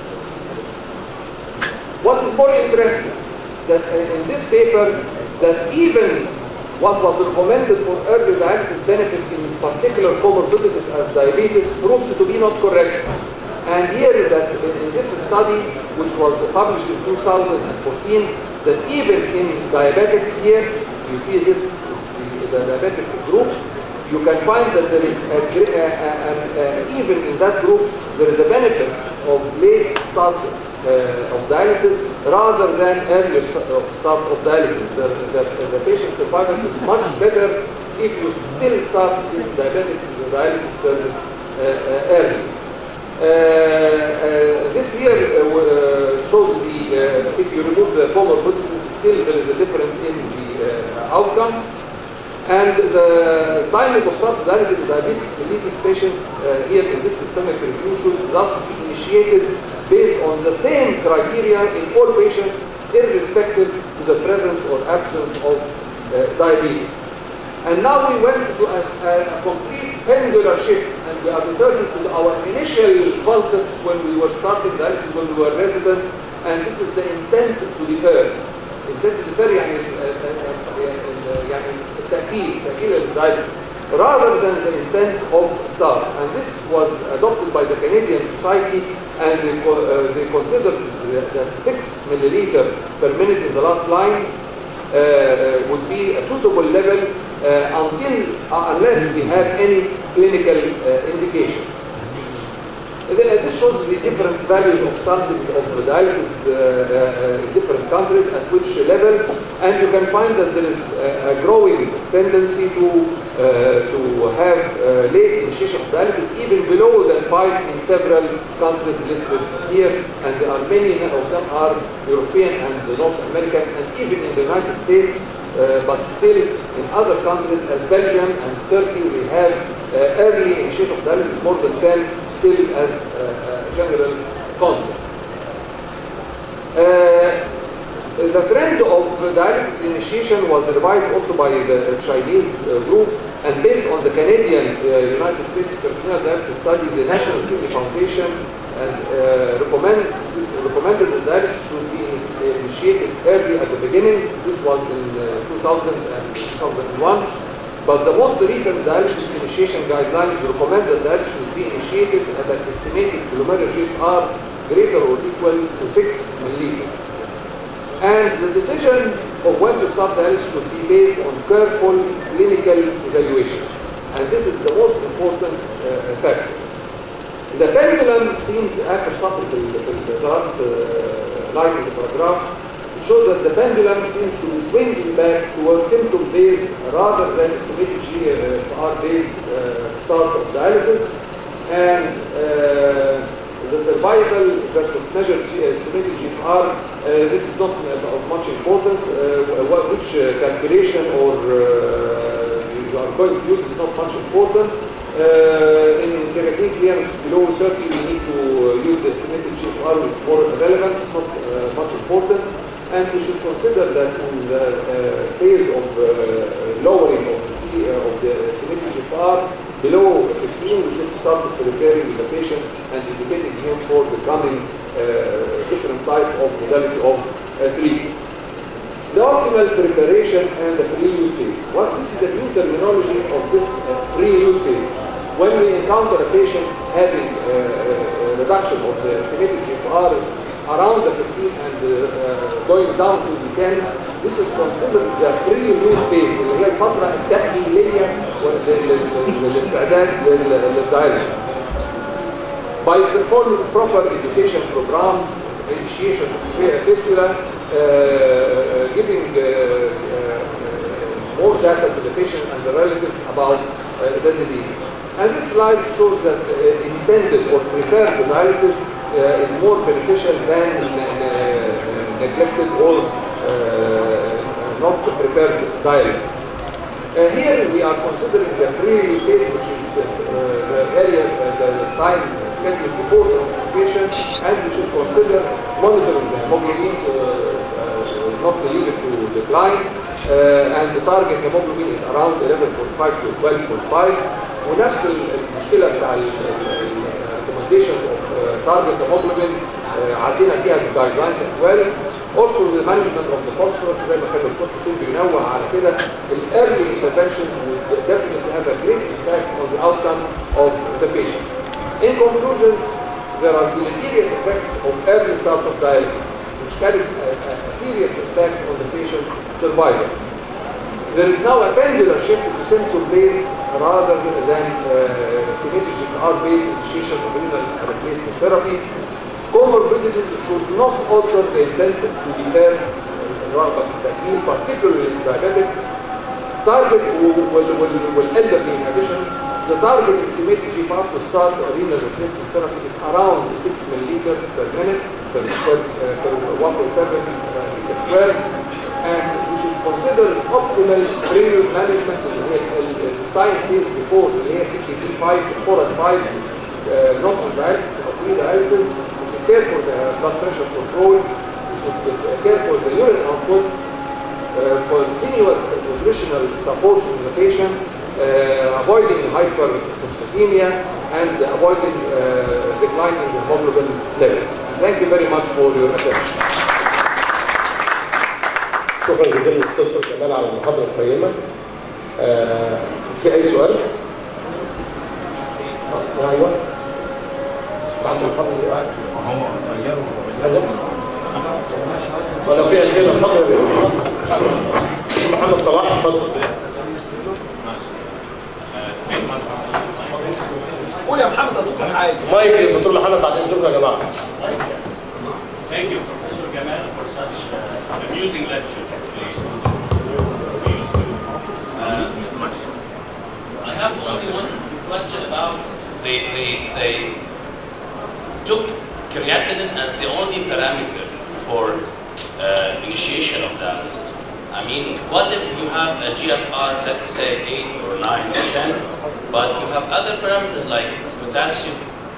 What is more interesting that in this paper that even what was recommended for early dialysis benefit in particular comorbidities as diabetes proved to be not correct. And here that in this study, which was published in 2014, that even in diabetics here, you see this is the, the diabetic group, you can find that there is a, a, a, even in that group, there is a benefit of late start uh, of dialysis rather than early start of dialysis. The, the, the patient survival is much better if you still start in diabetics the dialysis service uh, early. Uh, uh, this here uh, shows the, if you remove the comorbidities, still there is a difference in the outcome. And the timing of start dialysis in diabetes mellitus patients uh, here in this systemic review should thus be initiated based on the same criteria in all patients irrespective to the presence or absence of uh, diabetes. And now we went to a, a, complete pendular shift and we are returning to our initial concepts when we were starting dialysis, when we were residents, and this is the intent to defer. Intent to defer يعني يعني التأكيد تأكيد الدايلسيس rather than the intent of start. And this was adopted by the Canadian Society and they, uh, they considered that 6 milliliter per minute in the last line uh, would be a suitable level uh, until uh, unless we have any clinical indication. Then, this shows the different values of starting of dialysis in different countries at which level, and you can find that there is a, a growing tendency to uh, to have uh, late initiation of dialysis even below than five in several countries listed here, and there are many of them are European and North American, and even in the United States. Uh, but still, in other countries as Belgium and Turkey, we have early initiation of dialysis more than 10, still as a, a general concept. Uh, the trend of dialysis initiation was revised also by the Chinese uh, group and based on the Canadian uh, United States peritoneal dialysis study, the National Kidney Foundation and uh, recommend, recommended that dialysis should be initiated early at the beginning. This was in uh, 2000 and 2001. But the most recent dialysis initiation guidelines recommend that dialysis should be initiated at an estimated glomerular GFR greater or equal to 6 milliliter. And the decision of when to start dialysis should be based on careful clinical evaluation. And this is the most important uh, factor. The pendulum seems after سطر في ال- في the last uh, line of the paragraph it shows that the pendulum seems to be swinging back towards symptom-based rather than estimated GFR-based uh, starts of dialysis and uh, the survival versus measured G- estimated GFR, uh, this is not of much importance. Uh, what, which uh, calculation or uh, you are going to use is not much important. Uh, in creatine clearance below 30, we need to uh, use the estimated GFR is more relevant, it's not uh, much important. And we should consider that in the uh, phase of uh, lowering of the, C, uh, of the estimated GFR below 15, we should start preparing the patient and educating him for becoming uh, different type of modality of uh, treatment. The optimal preparation and the prelude phase. What this is a new terminology of this uh, prelude phase. When we encounter a patient having uh, a reduction of the estimated GFR around the 15 and uh, uh, going down to the 10, this is considered the prelude phase اللي هي الفترة التأهيلية وال- لل- للاستعداد لل- للدايلسيس. by performing proper education programs, initiation of fi- fistula, uh, giving uh, uh, more data to the patient and the relatives about uh, the disease. And this slide shows that uh, intended or prepared dialysis uh, is more beneficial than uh, neglected or uh, not prepared dialysis. Uh, here we are considering the pre phase, which is this, uh, the area, uh, the time scheduled before transplantation, and we should consider monitoring the hemoglobin uh, uh, not to leave it to decline, uh, and the target hemoglobin is around 11.5 to 12.5 ونفس المشكله بتاع recommendations of uh, target hemoglobin uh, عدينا فيها الجايد لاينز as well also the management of the phosphorus زي ما كان الدكتور حسين بينوه على كده ال early interventions would definitely have a great impact on the outcome of the patients. In conclusions, there are deleterious effects of early start of dialysis, which carries a, a, a serious impact on the patient's survival. There is now a pendular shift to symptom-based rather than uh, estimated GFR-based initiation of renal replacement therapy. Comorbidities should not alter the intent to defer الرغبة في التأكيد particularly in diabetics. Target والelderly in addition, the target estimated GFR to start renal replacement therapy is around 6 milliliter per minute per, per, uh, per 1.7 meter square. And we should consider optimal prelude management اللي هي ال- ال- التايم فيز بيفور اللي هي 6 دي 5 4 and 5 uh, not on dialysis or pre-dialysis. We should care for the blood pressure control. We should care for the urine output. Uh, continuous nutritional support to the patient, uh, avoiding hyperphosphatemia, and avoiding uh, declining hemoglobin levels. Thank you very much for your attention. شكرا جزيلا للاستاذ دكتور جمال على المحاضره القيمه. آه في اي سؤال؟ آه، ايوه. ساعة المحاضره دلوقتي. أيوة. ولو في اسئله اتفضل يا محمد صلاح اتفضل. قول يا محمد صوتك عالي مايك الدكتور محمد بعد اذنكم يا جماعه. Thank you, Professor Gamal, for such uh, amusing lecture. Uh, I have only one question about they, they, they took creatinine as the only parameter for uh, initiation of dialysis. I mean, what if you have a GFR, let's say 8 or 9 or 10, but you have other parameters like potassium, if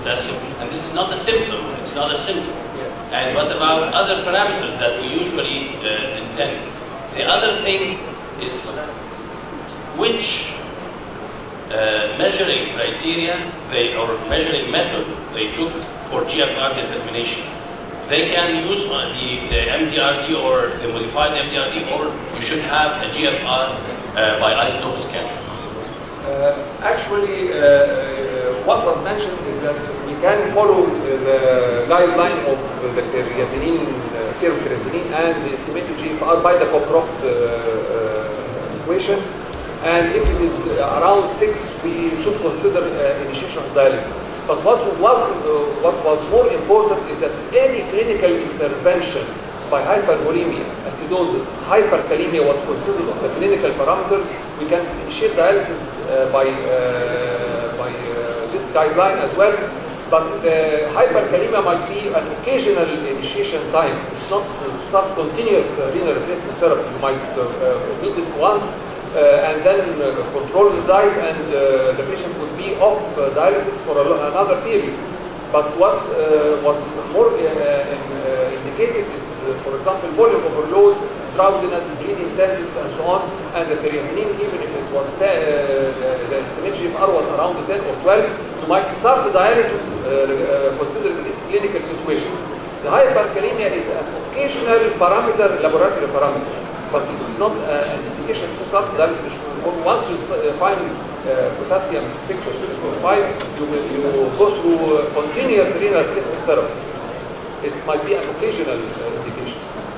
potassium, and this is not a symptom, it's not a symptom. And what about other parameters that we usually uh, intend? The other thing is which uh, measuring criteria they or measuring method they took for GFR determination. They can use uh, the, the MDRD or the modified MDRD, or you should have a GFR uh, by isotope scan. Uh, actually, uh, uh, what was mentioned is that we can follow the guideline of the creatinine, uh, serum creatinine, and the estimated GFR by the Cockcroft uh, uh, equation. And if it is around 6, we should consider uh, initiation of dialysis. But what was, uh, what was more important is that any clinical intervention by hypervolemia, acidosis, hyperkalemia was considered of the clinical parameters. We can initiate dialysis uh, by, uh, by uh, this guideline as well. But uh, hyperkalemia might be an occasional initiation time. It's not, it's not continuous uh, renal replacement therapy. You might uh, uh, meet it once uh, and then uh, control the diet and uh, the patient would be off uh, dialysis for a lo- another period. But what uh, was more uh, in, uh, indicated is, uh, for example, volume overload, drowsiness, bleeding tenderness, and so on. And the creatinine, even if it was te- uh, the, the estimated GFR was around 10 or 12, you might start the dialysis uh, uh, considering these clinical situations. The hyperkalemia is an occasional parameter, laboratory parameter, but it's not uh, an indication to start dialysis. Once you uh, find uh, potassium 6 or 6.5, you, will- you go through uh, continuous renal replacement therapy. It might be an occasional uh, indication.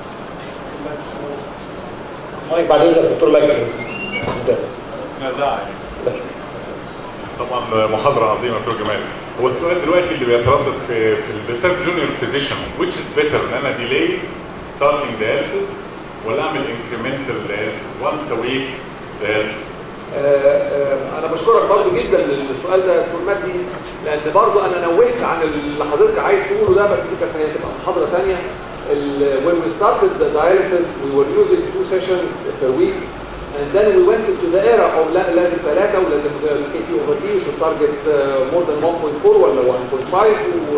مايك بعد اذنك دكتور مجدي ده. نزاع طبعا محاضرة عظيمة دكتور جمال هو السؤال دلوقتي اللي بيتردد في في البسيرف جونيور فيزيشن which is better ان انا delay starting dialysis ولا اعمل incremental dialysis once a week dialysis آه، آه، انا بشكرك برضه جدا للسؤال ده يا دكتور مجدي لان برضه انا نوهت عن اللي حضرتك عايز تقوله ده بس دي كانت هتبقى محاضره ثانيه when we started the dialysis we were using two sessions per week and then we went into the era of لا لازم ثلاثه ولازم الكي تي اوفر دي should target uh, more than 1.4 ولا 1.5 و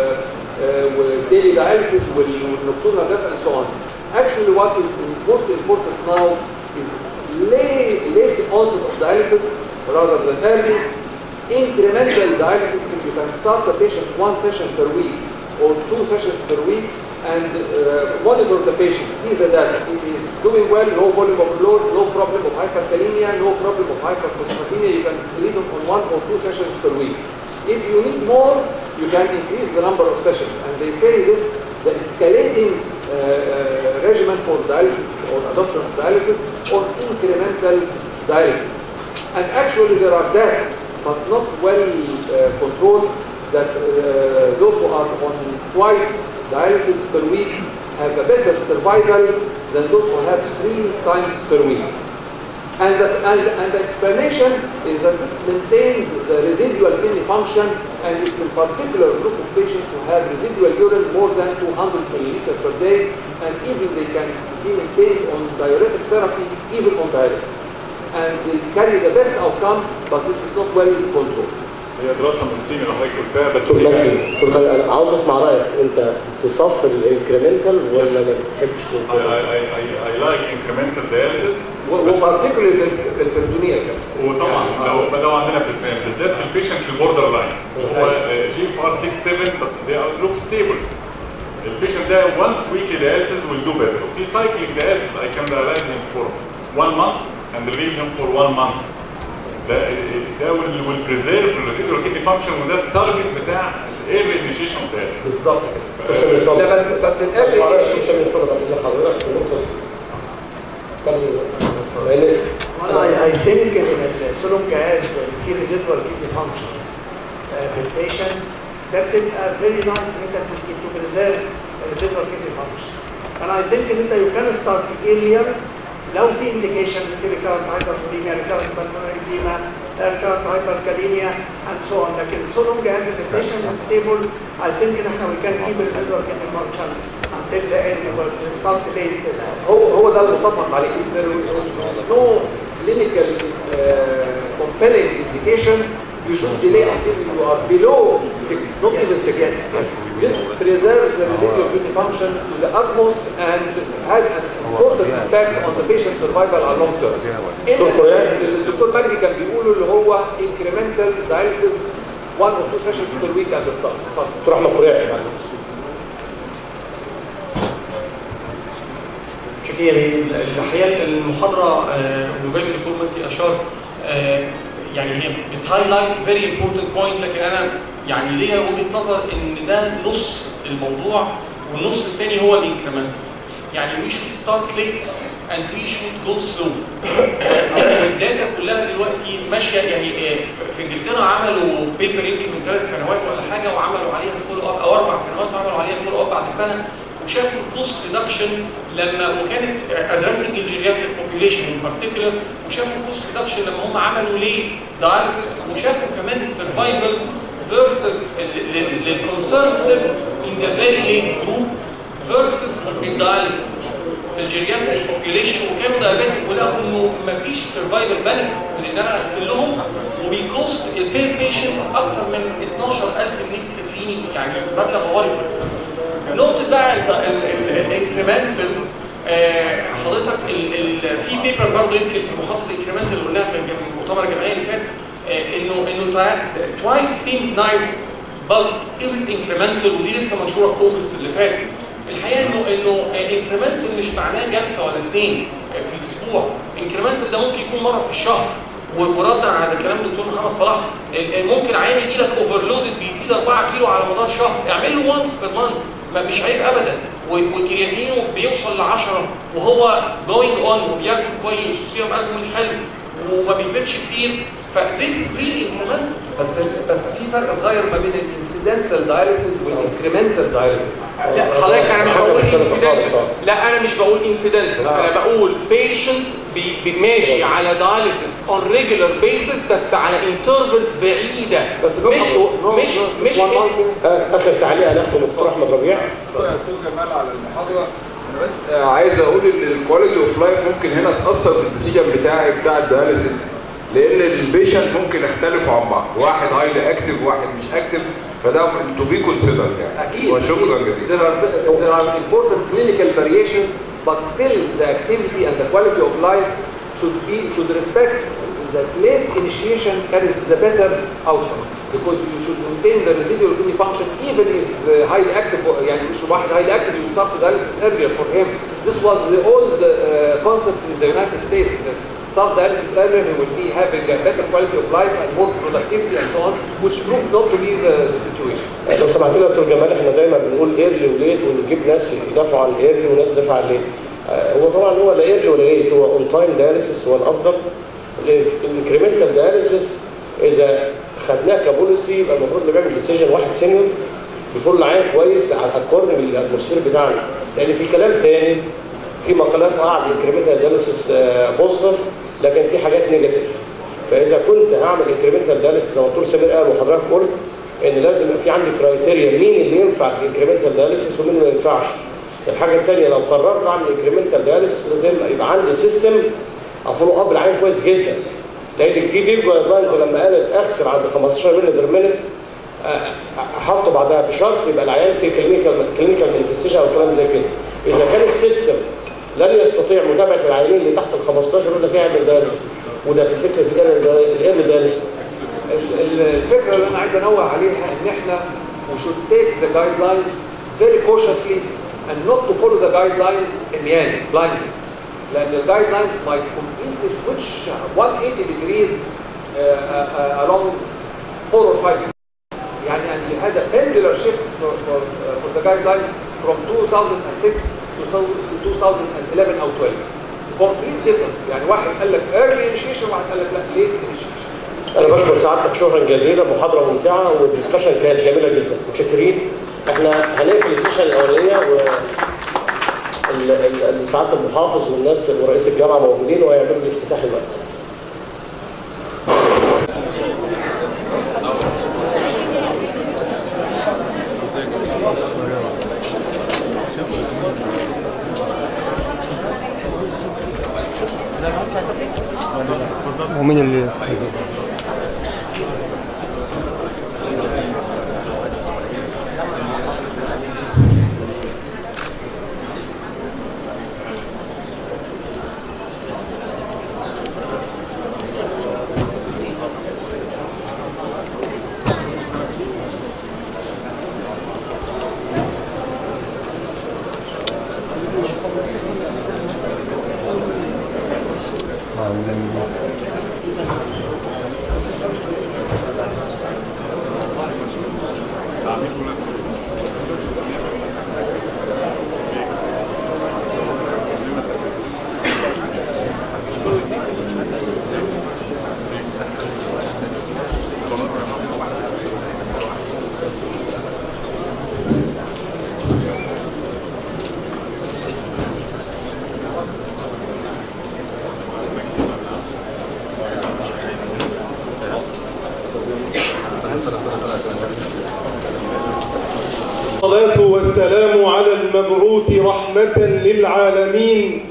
والديلي dialysis والنocturnal gas and so on. Actually what is most important now is late, late onset of dialysis rather than early. Incremental dialysis, if you can start the patient one session per week or two sessions per week and uh, monitor the patient, see the data. If he's doing well, no volume overload, no problem of hyperkalemia, no problem of hyperphosphatemia, you can leave him on one or two sessions per week. If you need more, you can increase the number of sessions. And they say this, the escalating uh, uh, regimen for dialysis or adoption of dialysis or incremental dialysis. And actually there are data, but not well uh, controlled, that uh, those who are on twice dialysis per week have a better survival than those who have three times per week. And the, and, and the explanation is that it maintains the residual kidney function and it's in particular group of patients who have residual urine more than 200 milliliter per day and even they can be maintained on diuretic therapy even on dialysis. And they carry the best outcome but this is not well controlled. هي دراسة من الصين اللي حضرتك قلتها بس دكتور هي- مجدي دكتور مجدي انا عاوز اسمع رايك انت في صف الانكريمنتال ولا ما بتحبش I, I, I, I, I like incremental dialysis بس وبارتيكولي في في البرتونيه كمان وطبعا يعني، لو لو عندنا في البلان بالذات في البيشنت في البوردر لاين هو جي اف ار 6 7 but they are look stable البيشنت ده once weekly dialysis will do better في cyclic dialysis I can dialyze him for one month and leave him for one month ده ده will, will preserve the residual kidney function وده التارجت بتاع الايرلي انيشيشن اوف dialysis بالظبط بس من الصدر لا بس بس بس معلش الاخر بس من الصدر بعد اذن حضرتك في النقطه دي بس لان Well, I, I think that so long as the key residual kidney functions uh, the patients, that can uh, very nice in that to, to preserve residual kidney function. And I think that you can start earlier لو في indication في recurrent hypervolemia, recurrent pulmonary edema, recurrent hyperkalemia, and so on. لكن so long as the patient is stable, I think that we can keep residual kidney function until the end, but start late. هو هو ده المتفق عليه If there is no clinical uh, compelling indication you should delay until you are below 6, not even 6. Yes, yes. This preserves the residual kidney function to the utmost and has an important impact on the patient survival on long term. In دكتور addition, إيه؟ اللي الدكتور مجدي كان بيقوله اللي هو incremental dialysis one or two sessions per week at the start. اتفضل. دكتور احمد قريع بعد إذنك. شكرا الحقيقه المحاضره آه، وزي ما الدكتور مجدي اشار آه، يعني هي بتهايلايت فيري امبورتنت بوينت لكن انا يعني ليا وجهه نظر ان ده نص الموضوع والنص الثاني هو الانكريمنت يعني وي شود ستارت ليت اند وي شود جو سلو الداتا كلها دلوقتي ماشيه يعني آه، في انجلترا عملوا بيبر يمكن من ثلاث سنوات ولا حاجه وعملوا عليها فولو اب او اربع سنوات وعملوا عليها فولو اب بعد سنه وشافوا الكوست ريدكشن لما وكانت ادريسنج الجيرياتريك بوبيوليشن ان بارتيكولر وشافوا الكوست ريدكشن لما هم عملوا ليت دايلسيس وشافوا كمان السرفايفل فيرسس للكونسرفتيف ان ذا فيري ليت جروب فيرسس الدايلسيس في الجيرياتريك بوبيوليشن وكانوا دايابيتك ولقوا انه مفيش سرفايفل بنفيت من ان انا اغسل لهم وبيكوست البير بيشنت اكتر من 12000 جنيه استرليني يعني مبلغ غالي نقطة بقى الانكريمنتال حضرتك ال- ال- في بيبر برضه يمكن في محاضرة الانكريمنتال اللي قلناها في الجم- المؤتمر الجمعية اللي فات آه، انه انه توايس سيمز نايس but isn't incremental ودي لسه منشورة في اوجست اللي فات الحقيقة انه انه انكريمنتال مش معناه جلسة ولا اثنين في الاسبوع انكريمنتال ده ممكن يكون مرة في الشهر و- وردا على كلام الدكتور محمد صلاح ال- ال- ممكن عيان يجي لك اوفرلودد بيزيد 4 كيلو على مدار شهر اعمل له وانس بير مانث ما مش عيب ابدا و- وكرياتينه بيوصل ل 10 وهو جوينج اون وبياكل كويس وسيرم البومين حلو وما بيزيدش كتير فذيس از ريلي انكريمنت بس بس في فرق صغير ما بين الانسيدنتال دايليسيس والانكريمنتال دايليسيس لا حضرتك انا مش حاجة بقول مختلفة خالص، انسيدنت آه. لا انا مش بقول انسيدنت انا بقول بيشنت ماشي على دايليسيس اون ريجولار بيسس بس على انترفلز بعيده بس مش مش مش one month آه، اخر تعليق هناخده من الدكتور احمد ربيع دكتور جمال على المحاضره انا بس آه، عايز اقول ان الكواليتي اوف لايف ممكن هنا تاثر في الديسيجن بتاعي بتاع الدياليسيس لان البيشنت ممكن يختلفوا عن بعض واحد هايلي اكتف واحد مش اكتف فده تو بي كونسيدرد يعني أكيد وشكرا جزيلا there are, there are important clinical variations but still the activity and the quality of life should be should respect that late initiation carries the better outcome because you should maintain the residual kidney function even if the highly active يعني مش واحد highly active you start dialysis earlier for him this was the old uh, concept in the United States that start dialysis earlier he will be having a better quality of life and more productivity and so on which proved not to be the, the situation لو سمحت لي يا دكتور جمال احنا دايما بنقول ايرلي وليت ونجيب ناس يدافعوا عن الايرلي وناس تدافع عن الليت آه، هو طبعا هو لا ايرلي ولا ليت هو اون تايم داياليسيس هو الافضل الانكريمنتال داياليسيس اذا خدناه كبوليسي يبقى المفروض اللي بيعمل ديسيجن واحد سينيور بيفول العين كويس على اكوردنج للاتموسفير بتاعنا لان في كلام تاني في مقالات اه على الانكريمنتال داياليسيس بوزيتيف لكن في حاجات نيجاتيف فاذا كنت هعمل انكريمنتال داياليسيس زي ما الدكتور سمير قال وحضرتك قلت ان لازم يبقى في عندي كرايتيريا مين اللي ينفع الانكريمنتال داياليسيس ومين اللي ما ينفعش الحاجه الثانيه لو قررت اعمل انكريمنتال داياليسيس لازم يبقى عندي سيستم افولو اب العين كويس جدا لان الجي دي جايد لاينز لما قالت اغسل عند 15 مللي بير مينت حطوا بعدها بشرط يبقى العيان في كلينيكال كلينيكال مانيفستيشن او كلام زي كده اذا كان السيستم لن يستطيع متابعه العيانين اللي تحت ال 15 يقول لك اعمل دايلس وده في فكره الايرلي دايلس ال- ال- الفكره اللي انا عايز انوه عليها ان احنا we should take the guidelines very cautiously and not to follow the guidelines عمياني blindly لان ال guidelines might completely switch 180 degrees uh, uh, uh, along 4 or 5 years. يعني and we had a pendular shift for, for, uh, for the guidelines from 2006 to so- to 2011 او 12 complete difference يعني واحد قال لك early initiation واحد قال لك لا late initiation انا بشكر سعادتك شكرا جزيلا محاضره ممتعه والدسكشن كانت جميله جدا متشكرين احنا هنقفل السيشن الاولانيه و ال- ال- ال- سعاده المحافظ والناس ورئيس الجامعه موجودين وهيعملوا الافتتاح دلوقتي ومين اللي الصلاة والسلام على المبعوث رحمة للعالمين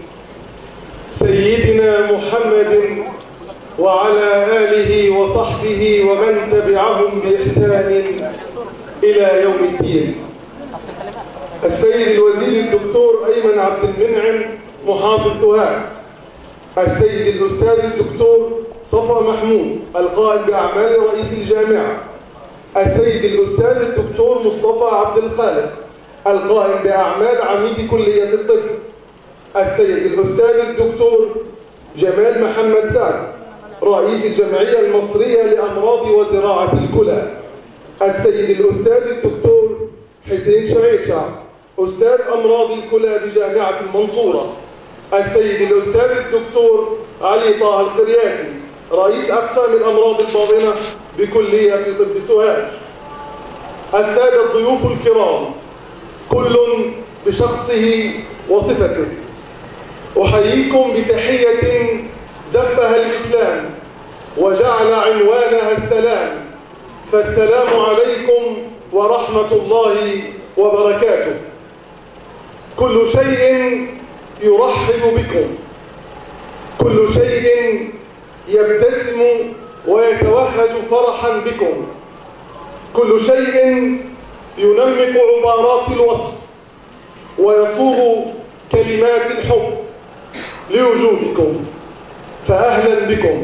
سيدنا محمد وعلى آله وصحبه ومن تبعهم بإحسان إلى يوم الدين السيد الوزير الدكتور أيمن عبد المنعم محافظ دهاء السيد الأستاذ الدكتور صفا محمود القائد بأعمال رئيس الجامعة السيد الأستاذ الدكتور مصطفى عبد الخالق القائم بأعمال عميد كلية الطب السيد الأستاذ الدكتور جمال محمد سعد رئيس الجمعية المصرية لأمراض وزراعة الكلى السيد الأستاذ الدكتور حسين شعيشة أستاذ أمراض الكلى بجامعة المنصورة السيد الأستاذ الدكتور علي طه القرياتي رئيس أقسام الأمراض الباطنة بكلية طب سوهاج السادة الضيوف الكرام كل بشخصه وصفته أحييكم بتحية زفها الإسلام وجعل عنوانها السلام فالسلام عليكم ورحمة الله وبركاته كل شيء يرحب بكم كل شيء يبتسم ويتوهج فرحا بكم كل شيء ينمق عبارات الوصف ويصوغ كلمات الحب لوجودكم فأهلا بكم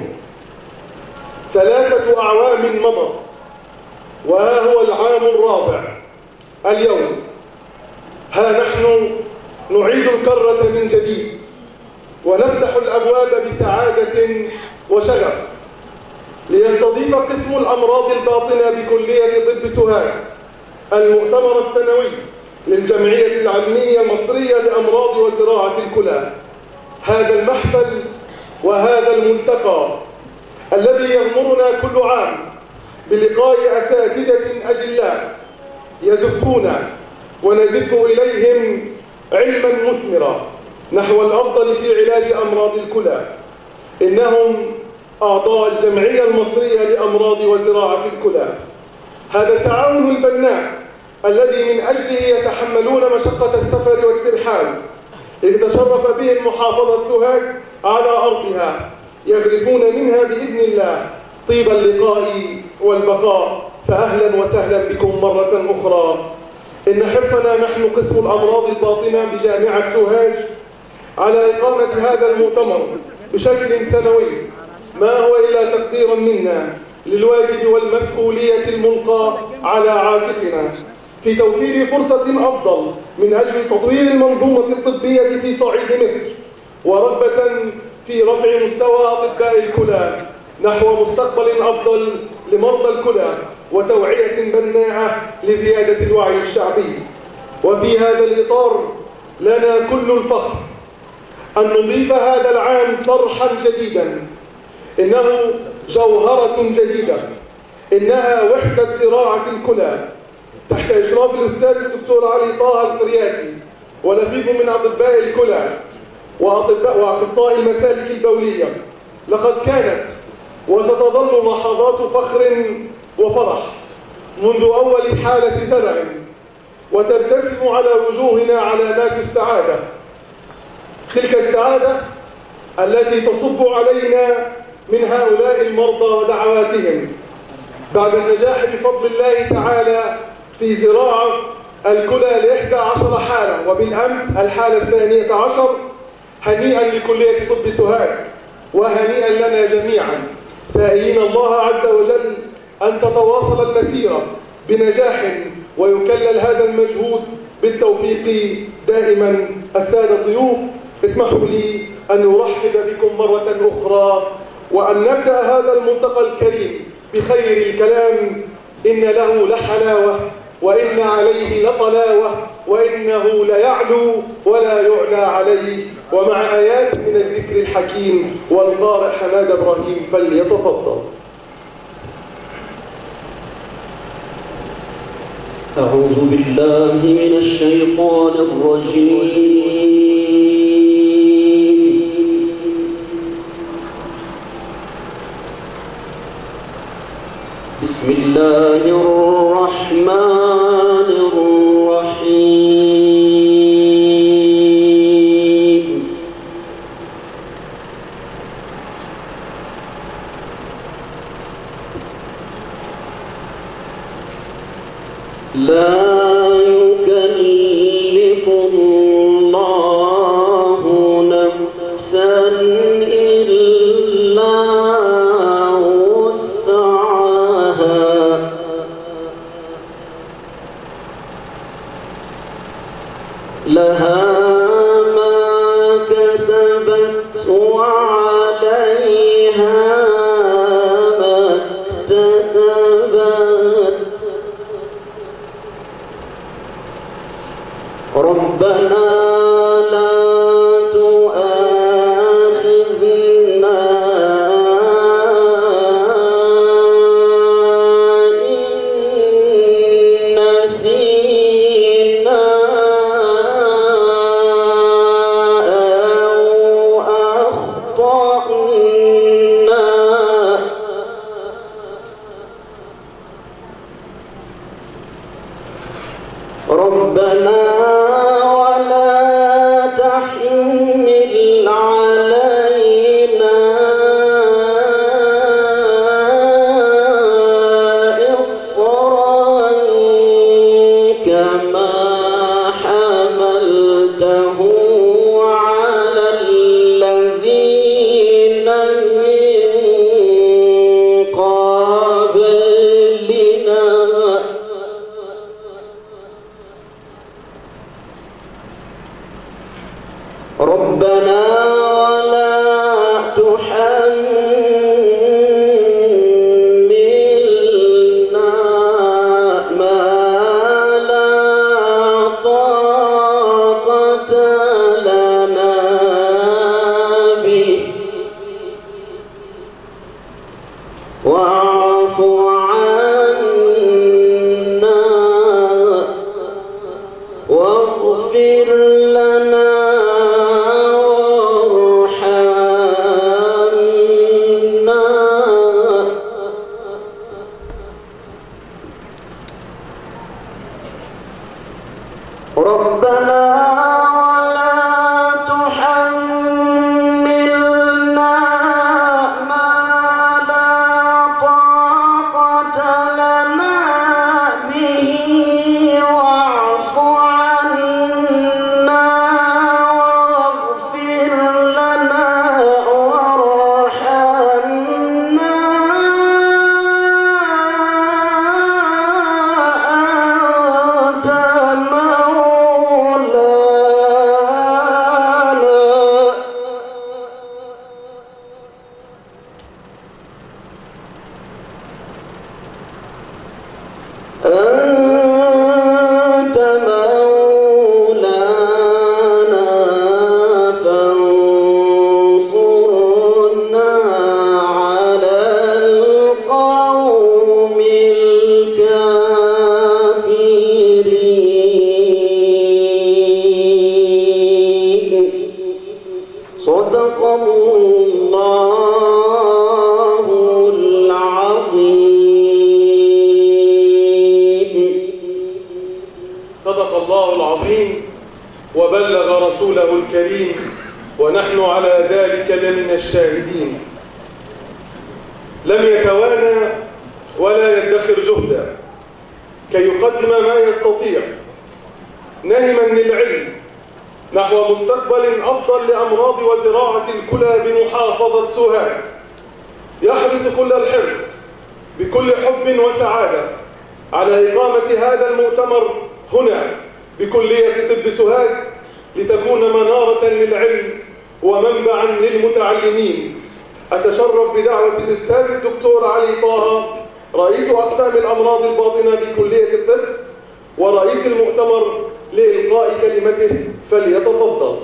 ثلاثة أعوام مضت وها هو العام الرابع اليوم ها نحن نعيد الكرة من جديد ونفتح الأبواب بسعادة وشغف ليستضيف قسم الأمراض الباطنة بكلية طب سوهاج المؤتمر السنوي للجمعية العلمية المصرية لأمراض وزراعة الكلى هذا المحفل وهذا الملتقى الذي يغمرنا كل عام بلقاء أساتذة أجلاء يزفون ونزف إليهم علما مثمرا نحو الأفضل في علاج أمراض الكلى إنهم أعضاء الجمعية المصرية لأمراض وزراعة الكلى هذا التعاون البناء الذي من أجله يتحملون مشقة السفر والترحال لتتشرف به محافظة سوهاج على أرضها يغرفون منها بإذن الله طيب اللقاء والبقاء فأهلا وسهلا بكم مرة أخرى إن حرصنا نحن قسم الأمراض الباطنة بجامعة سوهاج على إقامة هذا المؤتمر بشكل سنوي ما هو إلا تقديرا منا للواجب والمسؤولية الملقى على عاتقنا في توفير فرصة أفضل من أجل تطوير المنظومة الطبية في صعيد مصر ورغبة في رفع مستوى أطباء الكلى نحو مستقبل أفضل لمرضى الكلى وتوعية بناءة لزيادة الوعي الشعبي وفي هذا الإطار لنا كل الفخر أن نضيف هذا العام صرحا جديدا إنه جوهرة جديدة إنها وحدة زراعة الكلى تحت إشراف الأستاذ الدكتور علي طه القرياتي ولفيف من أطباء الكلى وأطباء وأخصائي المسالك البولية لقد كانت وستظل لحظات فخر وفرح منذ أول حالة زرع وترتسم على وجوهنا علامات السعادة تلك السعادة التي تصب علينا من هؤلاء المرضى ودعواتهم بعد النجاح بفضل الله تعالى في زراعة الكلى لإحدى عشر حالة وبالأمس الحالة الثانية عشر هنيئا لكلية طب سوهاج وهنيئا لنا جميعا سائلين الله عز وجل أن تتواصل المسيرة بنجاح ويكلل هذا المجهود بالتوفيق دائما السادة الضيوف اسمحوا لي أن نرحب بكم مرة أخرى وأن نبدأ هذا الملتقى الكريم بخير الكلام إن له لحلاوة وإن عليه لطلاوة وإنه ليعلو ولا يعلى عليه ومع آيات من الذكر الحكيم والقارئ حماد إبراهيم فليتفضل أعوذ بالله من الشيطان الرجيم بسم الله الرحمن الرحيم لا يكلف الله نفسا إلا وسعها لها ما كسبت وعليها ما اكتسبت ربنا لا تؤاخذنا إن نسينا أو أخطأنا ربنا ولا تحمل علينا إصرا كما حملته على الذين من قبلنا ربنا ولا تحملنا ما لا طاقة لنا به واعف عنا واغفر لنا وارحمنا ربنا ولا تحملنا ما لا طاقة لنا به واعف عنا واغفر لنا وارحمنا أنت مولانا أنت مولانا فانصرنا على القوم الكافرين صدق الله العظيم صدق الله العظيم وبلغ رسوله الكريم ونحن على ذلك لمن الشاهدين لم يتوانى ولا يدخر جهدا كي يقدم ما يستطيع نهما للعلم نحو مستقبل أفضل لأمراض وزراعة الكلى بمحافظة سوهاج يحرص كل الحرص بكل حب وسعادة على إقامة هذا المؤتمر هنا بكلية طب سوهاج لتكون منارة للعلم ومنبعا للمتعلمين أتشرف بدعوة الأستاذ الدكتور علي طه رئيس أقسام الأمراض الباطنة بكلية الطب ورئيس المؤتمر لإلقاء كلمته فليتفضل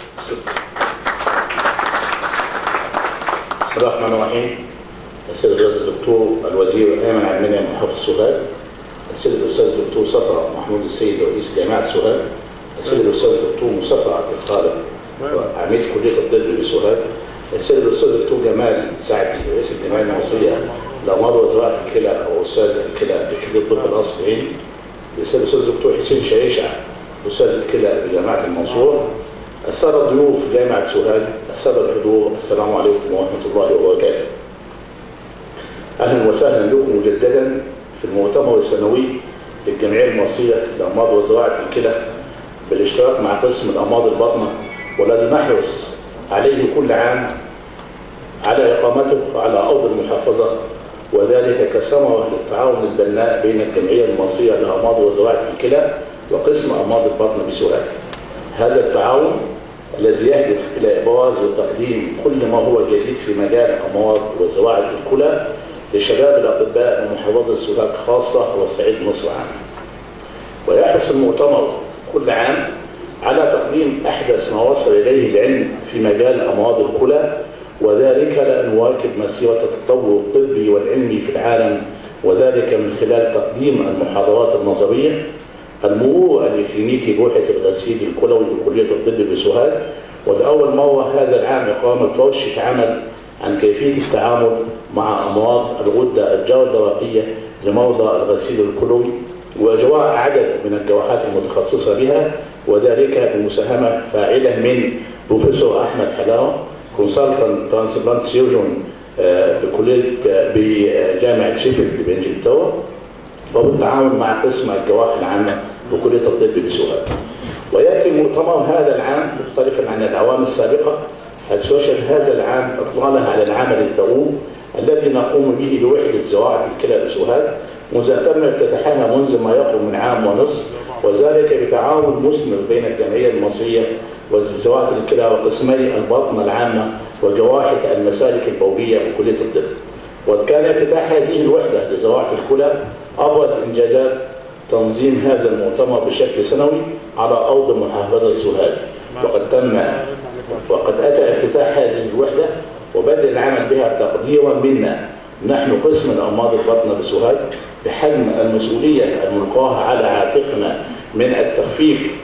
بسم الله الرحمن الرحيم السيد الاستاذ الدكتور الوزير ايمن عبد المنعم محافظ سوهاج السيد الاستاذ الدكتور صفا محمود السيد رئيس جامعه سوهاج السيد الاستاذ الدكتور مصطفى عبد الخالق عميد كليه الطب بسوهاج السيد الاستاذ الدكتور جمال سعدي رئيس الجمعيه المصريه لامراض وزراعه الكلى واستاذ الكلى بكليه الطب القصر العيني السيد الاستاذ الدكتور حسين شعيشع استاذ الكلى بجامعه المنصوره السادة الضيوف جامعة سوهاج السادة الحضور السلام عليكم ورحمة الله وبركاته أهلا وسهلا بكم مجددا في المؤتمر السنوي للجمعية المصرية لأمراض وزراعة الكلى بالاشتراك مع قسم الأمراض الباطنة والذي نحرص عليه كل عام على إقامته على أرض المحافظة وذلك كثمرة للتعاون البناء بين الجمعية المصرية لأمراض وزراعة الكلى وقسم أمراض البطن بسوهاج هذا التعاون الذي يهدف إلى إبراز وتقديم كل ما هو جديد في مجال أمراض وزراعة الكلى لشباب الأطباء من محافظة سوهاج خاصة وصعيد مصر عامة. ويحرص المؤتمر كل عام على تقديم أحدث ما وصل إليه العلم في مجال أمراض الكلى وذلك لأن نواكب مسيرة التطور الطبي والعلمي في العالم وذلك من خلال تقديم المحاضرات النظرية المرور الكلينيكي بوحدة الغسيل الكلوي بكلية الطب بسوهاج ولأول مرة هذا العام إقامة ورشة عمل عن كيفية التعامل مع أمراض الغدة الجوهرية لمرضى الغسيل الكلوي وإجراء عدد من الجراحات المتخصصة بها وذلك بمساهمة فاعلة من بروفيسور أحمد حلاوة كونسلتنت ترانسبلانت سيرجون بكلية بجامعة شيفيلد بإنجلترا وبالتعاون مع قسم الجراحة العامة بكلية الطب بسوهاج. ويأتي المؤتمر هذا العام مختلفا عن الأعوام السابقة حيث يشهد هذا العام إطلالها على العمل الدؤوب الذي نقوم به بوحدة زراعة الكلى بسوهاج منذ تم افتتاحها منذ ما يقرب من عام ونصف وذلك بتعاون مثمر بين الجمعية المصرية وزراعة الكلى وقسمي البطن العامة وجراحة المسالك البولية بكلية الطب. وكان افتتاح هذه الوحدة لزراعة الكلى أبرز إنجازات تنظيم هذا المؤتمر بشكل سنوي على أرض محافظة سوهاج وقد تم وقد أتى افتتاح هذه الوحدة وبدأ العمل بها تقديرا منا نحن قسم الأمراض الباطنة بسوهاج بحجم المسؤولية الملقاة على عاتقنا من التخفيف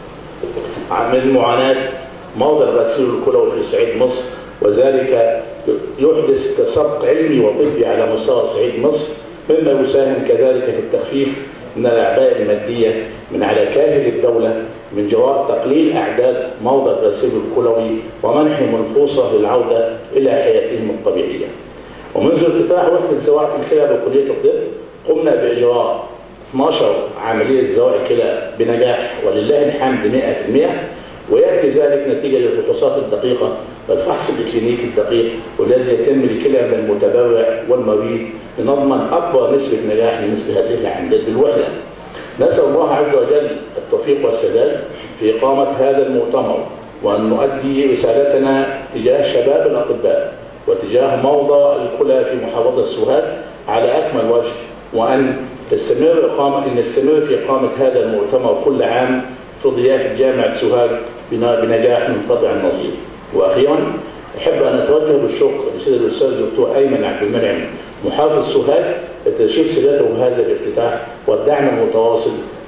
من معاناة مرضى الغسيل الكلوي في صعيد مصر وذلك يحدث تسابق علمي وطبي على مستوى صعيد مصر مما يساهم كذلك في التخفيف من الأعباء المادية من على كاهل الدولة من جراء تقليل أعداد مرضى الغسيل الكلوي ومنحهم الفرصة للعودة إلى حياتهم الطبيعية. ومنذ افتتاح وحدة زراعة الكلى بكلية الطب قمنا بإجراء 12 عملية زراعة كلى بنجاح ولله الحمد 100% ويأتي ذلك نتيجة للفحوصات الدقيقة والفحص الكلينيكي الدقيق والذي يتم لكلا من المتبرع والمريض لنضمن أكبر نسبة نجاح لمثل هذه العمليات بالوحدة. نسأل الله عز وجل التوفيق والسداد في إقامة هذا المؤتمر وأن نؤدي رسالتنا تجاه شباب الأطباء وتجاه مرضى الكلى في محافظة سوهاج على أكمل وجه وأن تستمر إقامة أن نستمر في إقامة هذا المؤتمر كل عام في ضيافة جامعة سوهاج بنجاح منقطع النظير. وأخيرا أحب أن أتوجه بالشكر لسيد الأستاذ الدكتور أيمن عبد المنعم محافظ سوهاج لتشريف سيادته بهذا الافتتاح والدعم المتواصل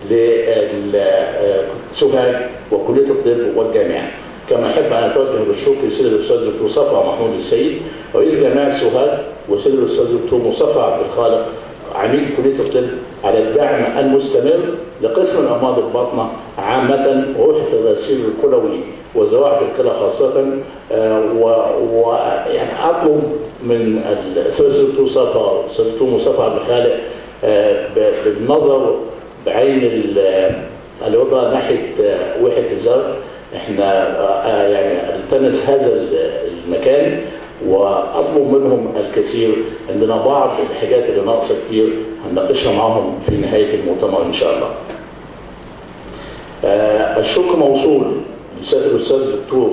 لسوهاج وكلية الطب والجامعة. كما أحب أن أتوجه بالشكر لسيد الأستاذ الدكتور صفا محمود السيد رئيس جامعة سوهاج وسيد الأستاذ الدكتور مصطفى عبد الخالق عميد كلية الطب على الدعم المستمر لقسم الأمراض الباطنة عامة ووحدة الغسيل الكلوي وزراعة الكلى خاصة ويعني أطلب من الأستاذ الدكتور صفا الأستاذ الدكتور مصطفى عبد الخالق بالنظر بعين الوضع ناحية وحدة الزرع احنا يعني التمس هذا المكان واطلب منهم الكثير عندنا بعض الحاجات اللي ناقصه كتير هنناقشها معاهم في نهايه المؤتمر ان شاء الله. آه الشكر موصول لسياده الاستاذ الدكتور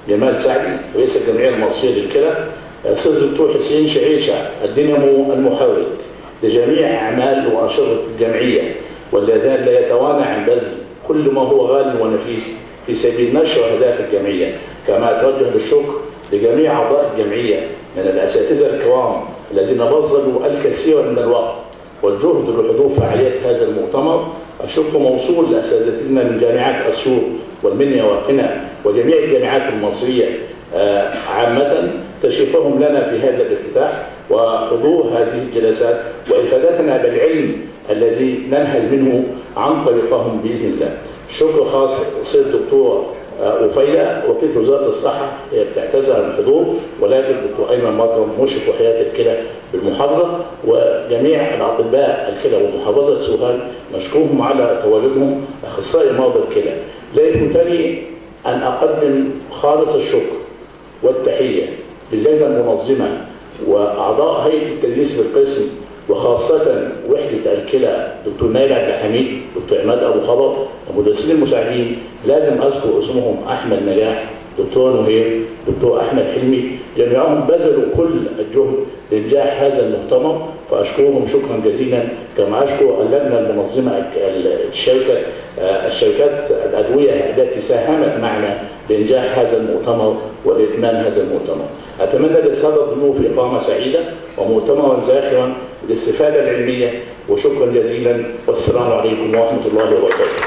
جمال سعدي رئيس الجمعيه المصريه للكلى الاستاذ الدكتور حسين شعيشه الدينامو المحرك لجميع اعمال وانشطه الجمعيه والذين لا يتوانى عن بذل كل ما هو غال ونفيس في سبيل نشر اهداف الجمعيه كما اتوجه بالشكر لجميع اعضاء الجمعيه من الاساتذه الكرام الذين بذلوا الكثير من الوقت والجهد لحضور فعاليات هذا المؤتمر الشكر موصول لاساتذتنا من جامعات اسيوط والمنيا وقنا وجميع الجامعات المصريه آه، عامه تشريفهم لنا في هذا الافتتاح وحضور هذه الجلسات وافادتنا بالعلم الذي ننهل منه عن طريقهم باذن الله. شكر خاص سيد الدكتور وفيلة وكيل وزاره الصحه هي بتعتذر عن الحضور ولكن الدكتور ايمن مكرم مشرف وحياه الكلى بالمحافظه وجميع الاطباء الكلى ومحافظه سوهاج مشكورهم على تواجدهم اخصائي مرضى الكلى. لا يفوتني ان اقدم خالص الشكر والتحيه للجنه المنظمه واعضاء هيئه التدريس بالقسم وخاصة وحدة الكلى دكتور نايل عبد الحميد دكتور عماد أبو خبر المدرسين المساعدين لازم أذكر اسمهم أحمد نجاح دكتور نهير دكتور أحمد حلمي جميعهم بذلوا كل الجهد لإنجاح هذا المؤتمر فأشكرهم شكرا جزيلا كما أشكر اللجنة المنظمة الشركة الشركات الأدوية التي ساهمت معنا لإنجاح هذا المؤتمر ولإتمام هذا المؤتمر أتمنى للسادة الضيوف إقامة سعيدة ومؤتمرا زاخرا للاستفادة العلمية وشكرا جزيلا والسلام عليكم ورحمة الله وبركاته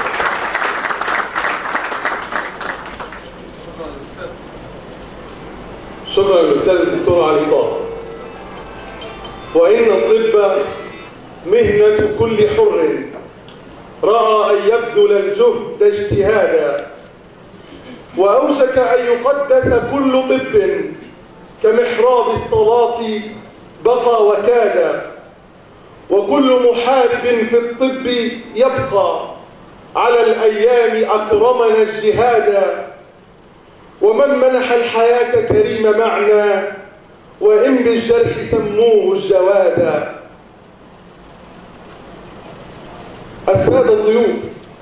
شكرا للاستاذ الدكتور علي طه وان الطب مهنه كل حر راى ان يبذل الجهد اجتهادا واوشك ان يقدس كل طب كمحراب الصلاه بقى وكاد وكل محارب في الطب يبقى على الايام اكرمنا الجهادا ومن منح الحياة كريم معنى وإن بالجرح سموه الجوادا السادة الضيوف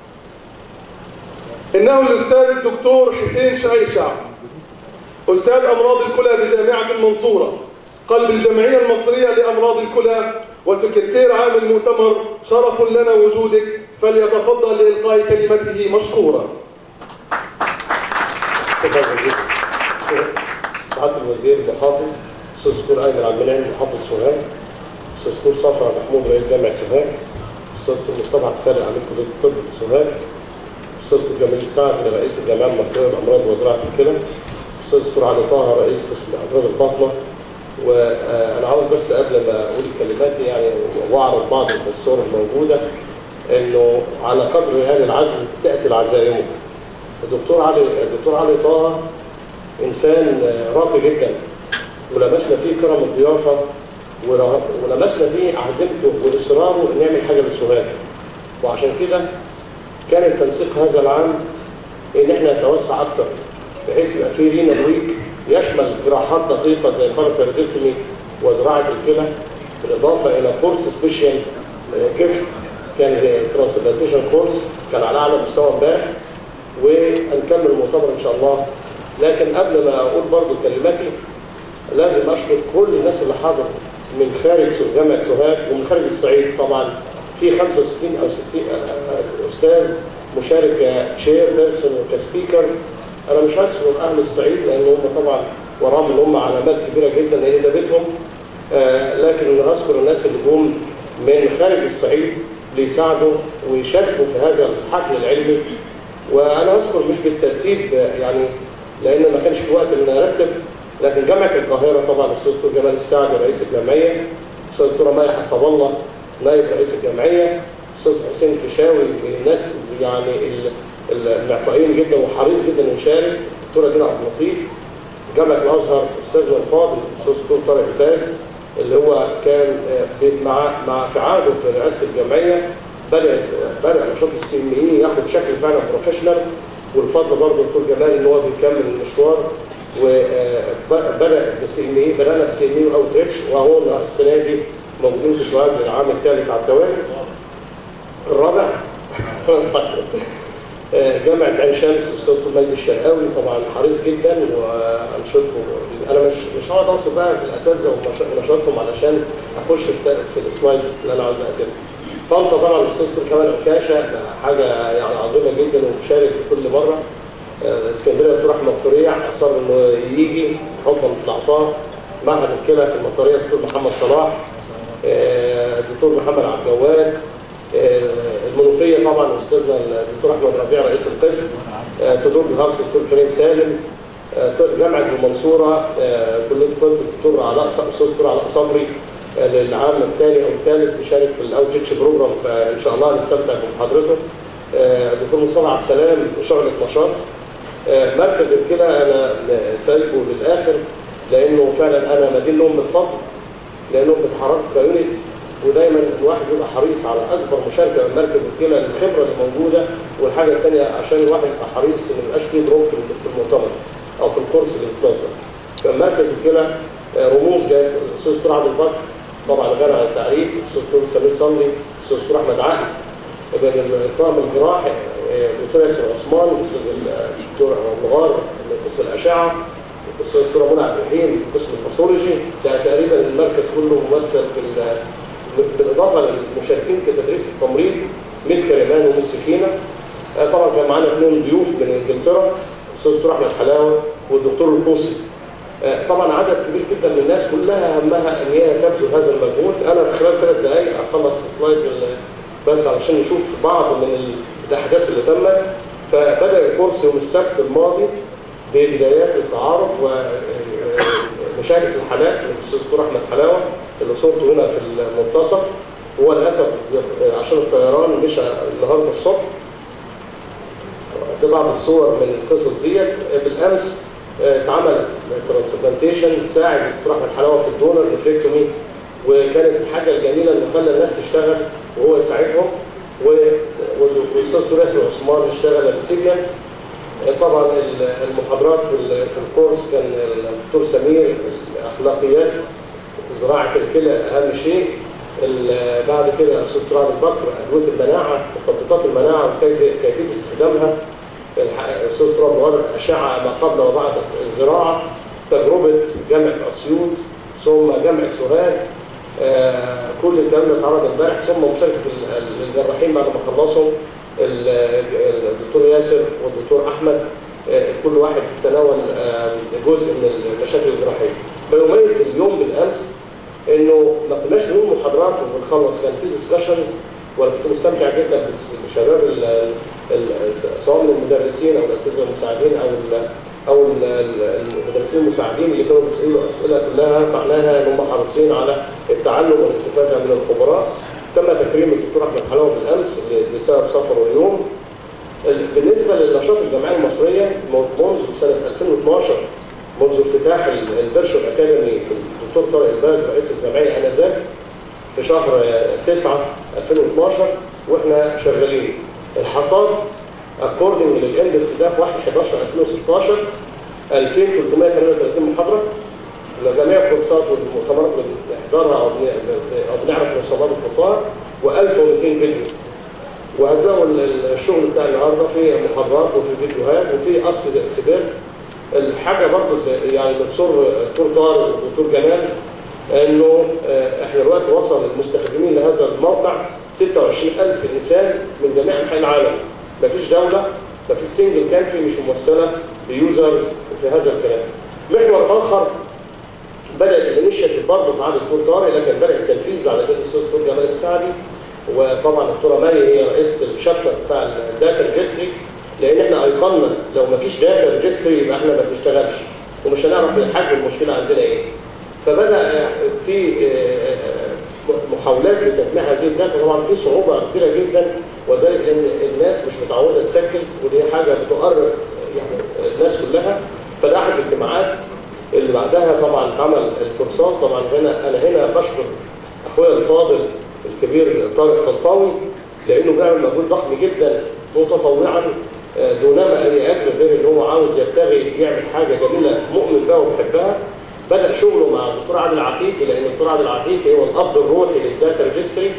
إنه الأستاذ الدكتور حسين شعيشع أستاذ أمراض الكلى بجامعة المنصورة قلب الجمعية المصرية لأمراض الكلى وسكرتير عام المؤتمر شرف لنا وجودك فليتفضل لإلقاء كلمته مشكورا سعاده الوزير المحافظ استاذ دكتور ايمن عبد المنعم محافظ سوهاج استاذ دكتور صفا محمود رئيس جامعه سوهاج استاذ دكتور مصطفى عبد الخالق عميد كليه الطب في سوهاج استاذ دكتور جميل السعد رئيس الجمعيه المصريه للامراض وزراعه الكلى استاذ دكتور علي طه رئيس قسم امراض الباطنه وانا عاوز بس قبل ما اقول كلماتي يعني واعرض بعض الصور الموجوده انه على قدر هذا العزم تاتي العزائم الدكتور علي الدكتور علي طه انسان راقي جدا ولمسنا فيه كرم الضيافه ولمسنا فيه عزيمته واصراره انه يعمل حاجه للسوهاج وعشان كده كان التنسيق هذا العام ان احنا نتوسع اكتر بحيث يبقى في لينا ويك يشمل جراحات دقيقه زي البارافيرودكتومي وزراعه الكلى بالاضافه الى كورس سبيشال جيفت كان ترانسبلانتيشن كورس كان على اعلى مستوى امبارح وهنكمل المؤتمر ان شاء الله لكن قبل ما اقول برضو كلماتي لازم اشكر كل الناس اللي حضروا من خارج جامعه سوهاج ومن خارج الصعيد طبعا في 65 او 60 استاذ مشارك كشير بيرسون وكسبيكر انا مش هذكر اهل الصعيد لان هم طبعا وراهم ان هم علامات كبيره جدا لان ده بيتهم آه لكن هذكر الناس اللي جم من خارج الصعيد ليساعدوا ويشاركوا في هذا الحفل العلمي وانا اذكر مش بالترتيب يعني لان ما كانش في وقت ان ارتب لكن جامعه القاهره طبعا الاستاذ دكتور جمال السعد رئيس الجمعيه الاستاذ دكتوره مايا حسب الله نائب رئيس الجمعيه الاستاذ حسين فيشاوي من الناس يعني المعطائين جدا وحريص جدا انه يشارك الدكتوره دينا عبد اللطيف جامعه الازهر استاذنا الفاضل الاستاذ دكتور طارق الباز اللي هو كان مع مع في عهده في رئاسه الجمعيه بدا بدا نشاط السي ام اي ياخد شكل فعلا بروفيشنال والفضل برضه دكتور جمال ان هو بيكمل المشوار وبدا بالسي ام اي بدانا بالسي ام اي اوت ريتش وهو السنه دي موجودين في سؤال للعام الثالث على التوالي الرابع آه، جامعه عين شمس الاستاذ مجدي الشرقاوي طبعا حريص جدا وانشطه انا مش مش هقعد اوصف بقى في الاساتذه ونشاطهم علشان اخش في, في السلايدز اللي انا عاوز اقدمها. طنطا طبعا الاستاذ دكتور كمال عكاشه ده حاجه يعني عظيمه جدا ومشارك كل مره. آه، اسكندريه دكتور احمد طريع اصر انه يجي حبا في العطاء. معهد الكلى في المطريه الدكتور محمد صلاح. آه، الدكتور محمد عبد الجواد. آه، المنوفيه طبعا استاذنا الدكتور احمد ربيع رئيس القسم آه، تدور بهارس الدكتور كريم سالم آه، جامعه المنصوره آه، كليه الطب الدكتور علاء ص- الاستاذ الدكتور علاء صبري آه، للعام الثاني او الثالث بيشارك في الاوتريتش بروجرام فان شاء الله هنستمتع بمحاضرته آه، الدكتور مصطفى عبد السلام شغله نشاط آه، مركز الكلى انا سايبه للاخر لانه فعلا انا مدين لهم بالفضل لانهم بيتحركوا كيونت ودايما الواحد بيبقى حريص على اكبر مشاركه من مركز الكلى للخبره اللي موجوده والحاجه الثانيه عشان الواحد يبقى حريص ان ما يبقاش فيه دروب في في المؤتمر او في الكورس اللي بيتنظم. فمركز الكلى آه، رموز جايه الاستاذ دكتور عبد البكر طبعا غني عن التعريف الاستاذ دكتور سمير صلي الاستاذ دكتور احمد عقل من الطاقم الجراحي آه، الدكتور ياسر عثمان الاستاذ الدكتور مغار من قسم الاشعه الاستاذ دكتور منى عبد الرحيم قسم الباثولوجي ده تقريبا المركز كله ممثل في ال- بالاضافه للمشاركين في تدريس التمريض مس كريمان ومس سكينه آه، طبعا كان معانا اثنين ضيوف من انجلترا الاستاذ دكتور احمد حلاوه والدكتور القوسي آه، طبعا عدد كبير جدا من الناس كلها همها ان هي تبذل هذا المجهود انا في خلال ثلاث دقائق اخلص السلايدز اللي- بس علشان نشوف بعض من ال- الاحداث اللي تمت فبدا الكورس يوم السبت الماضي ببدايات التعارف ومشاركه الحالات من الاستاذ دكتور احمد حلاوه اللي صورته هنا في المنتصف هو للاسف عشان الطيران مشى النهارده الصبح ده بعض الصور من القصص ديت بالامس آه، اتعمل ترانسبلانتيشن ساعد الدكتور احمد حلاوه في الدونر نفريكتومي وكانت الحاجه الجميله انه خلى الناس تشتغل وهو يساعدهم و- والاستاذ دكتور ياسر عثمان اشتغل ريسيبيانت طبعا ال- المحاضرات في ال- في الكورس كان الدكتور سمير الاخلاقيات زراعه الكلى اهم شيء ال- بعد كده الاستاذ دكتور عبد البكر ادويه المناعه مخططات المناعه وكيف كيفيه استخدامها الح- الاستاذ دكتور ابو غار اشعه ما قبل وبعد الزراعه تجربه جامعه اسيوط ثم جامعه سوهاج آه، كل الكلام ده اتعرض امبارح ثم مشاركه ال- ال- الجراحين بعد ما خلصوا ال- ال- الدكتور ياسر والدكتور احمد آه، كل واحد تناول آه، جزء من المشاكل الجراحيه. ما يميز اليوم بالامس انه ما كناش بنقول محاضرات وبنخلص كان في ديسكشنز وانا كنت مستمتع جدا بس- بشباب ال- ال- سواء من المدرسين او الاساتذه المساعدين او ال- او ال- ال- المدرسين المساعدين اللي كانوا بيسالوا اسئله كلها معناها ان هم حريصين على التعلم والاستفاده من الخبراء. تم تكريم الدكتور احمد حلاوه بالامس ل- بسبب سفره اليوم. ال- بالنسبه للنشاط الجمعيه المصريه منذ سنه 2012 منذ افتتاح الفيرشوال اكاديمي الدكتور طارق الباز رئيس الجمعيه انذاك في شهر 9 2012 واحنا شغالين الحصاد اكوردنج للاندكس ده في 1 11 2016 2338 محاضره لجميع الكورسات والمؤتمرات اللي بنحضرها او بن- او بنعرف نوصلها بنحطها و1200 فيديو وهتلاقوا ال- الشغل بتاع النهارده في محاضرات وفي فيديوهات وفي اصل اكسبيرت الحاجه برضو اللي يعني بتصر الدكتور طارق والدكتور جمال انه آه، احنا دلوقتي وصل المستخدمين لهذا الموقع 26000 انسان من جميع انحاء العالم مفيش دوله مفيش سنجل كانتري مش ممثله بيوزرز في هذا الكلام محور اخر بدات الانيشيتيف برضه في عهد الدكتور طارق لكن بدا التنفيذ على يد الاستاذ الدكتور جمال السعدي وطبعا الدكتوره مي هي رئيسه الشابتر بتاع الداتا ريجستري لان احنا ايقنا لو ما فيش داتا ريجستري يبقى احنا ما بنشتغلش ومش هنعرف حجم المشكله عندنا ايه فبدا في محاولات لتجميع هذه الداتا طبعا في صعوبه كبيره جدا وذلك ان الناس مش متعوده تسجل ودي حاجه بتؤرق يعني الناس كلها فده احد الاجتماعات اللي بعدها طبعا اتعمل الكورسات طبعا هنا انا هنا بشكر اخويا الفاضل الكبير طارق طنطاوي لانه بيعمل مجهود ضخم جدا متطوعا آه، دونما اي اجر غير ان هو عاوز يبتغي يعمل حاجه جميله مؤمن بها وبيحبها بدا شغله مع الدكتور عادل عفيفي لان الدكتور عادل عفيفي هو الاب الروحي للداتا ريجستري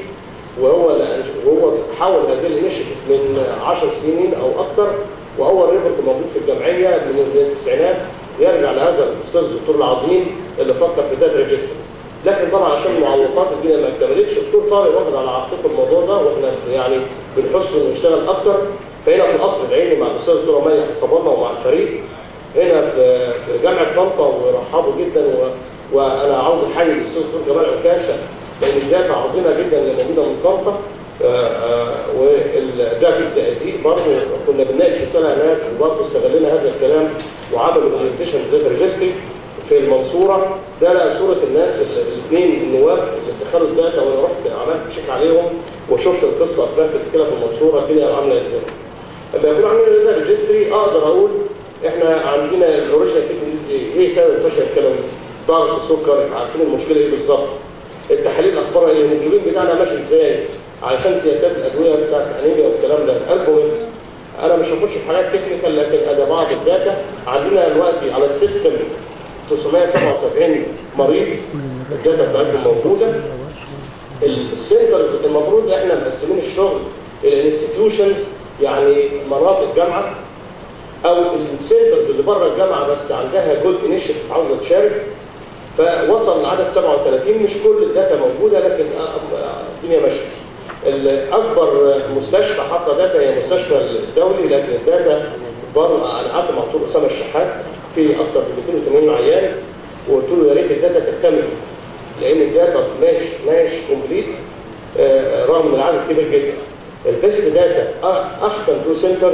وهو وهو حول هذه الانشيتيف من 10 سنين او اكثر واول ريبورت موجود في الجمعيه من التسعينات يرجع لهذا الاستاذ الدكتور العظيم اللي فكر في داتا ريجستر لكن طبعا عشان المعوقات الدنيا ما اكتملتش الدكتور طارق واخد على عاتقه الموضوع ده واحنا يعني بنحس انه يشتغل اكتر فهنا في القصر العيني مع الاستاذ الدكتور مي صبرنا ومع الفريق هنا في في جامعه طنطا ورحبوا جدا و... وانا عاوز احيي الاستاذ الدكتور جمال عكاشه لان الداتا عظيمه جدا اللي موجوده من طنطا وده في الزقازيق برضه كنا بنناقش رساله هناك وبرضه استغلنا هذا الكلام وعملوا اورينتيشن داتا ريجستري في المنصوره ده لقى صوره الناس الاثنين النواب اللي دخلوا الداتا وانا رحت عملت تشيك عليهم وشفت القصه في مركز كده في المنصوره الدنيا عامله ازاي. لما يكون عاملين داتا ريجستري اقدر اقول احنا عندنا الاوريجنال تكنيكز ايه سبب الفشل الكلوي؟ ضغط سكر عارفين المشكله ايه بالظبط. التحاليل اخبارها ايه؟ الهيموجلوبين بتاعنا ماشي ازاي؟ علشان سياسات الادويه بتاعت الانيميا والكلام ده البومين انا مش هخش في حاجات تكنيكال لكن ادي بعض الداتا عندنا دلوقتي على السيستم 977 مريض الداتا بتاعتهم موجوده السنترز المفروض احنا مقسمين الشغل الانستتيوشنز يعني مناطق جامعه او السنترز اللي بره الجامعه بس عندها جود انيشيتيف عاوزه تشارك فوصل لعدد 37 مش كل الداتا موجوده لكن الدنيا ماشيه الاكبر مستشفى حاطه داتا هي المستشفى الدولي لكن الداتا بره انا قعدت مع دكتور اسامه الشحات في اكثر من 280 عيان وقلت له يا ريت الداتا تكتمل لان الداتا مش مش كومبليت رغم ان العدد كبير جدا البيست داتا احسن تو سنترز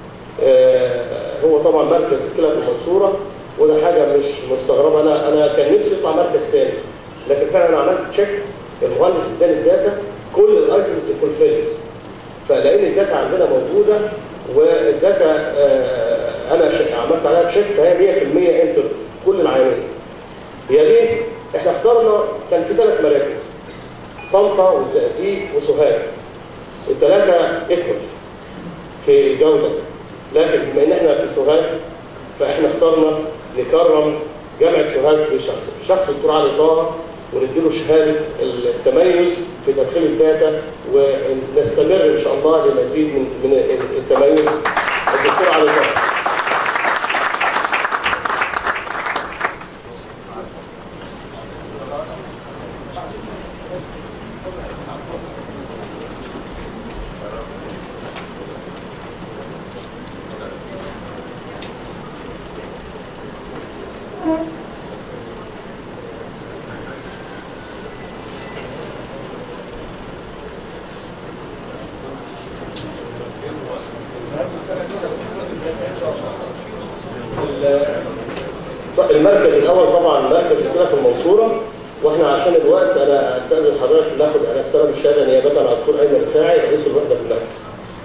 هو طبعا مركز الكلى في المنصوره وده حاجه مش مستغربه انا انا كان نفسي يطلع مركز ثاني لكن فعلا انا عملت تشيك المهندس اداني الداتا كل الايتمز فولفيلد فلان الداتا عندنا موجوده والداتا آه انا عملت عليها تشيك فهي 100% انتر كل العيانين هي ليه؟ احنا اخترنا كان في ثلاث مراكز طنطا والزقازيق وسوهاج الثلاثه ايكوال في الجوده لكن بما ان احنا في سوهاج فاحنا اخترنا نكرم جامعه سوهاج في شخص في شخص الدكتور علي طه ونديله شهاده التميز في تدخيل الداتا ونستمر ان شاء الله لمزيد من من التميز الدكتور علي طه المركز الاول طبعا مركز كده في المنصوره واحنا عشان الوقت انا استاذن حضرتك ناخد انا استلم الشهاده نيابه عن الدكتور ايمن رفاعي رئيس الوحده في المركز.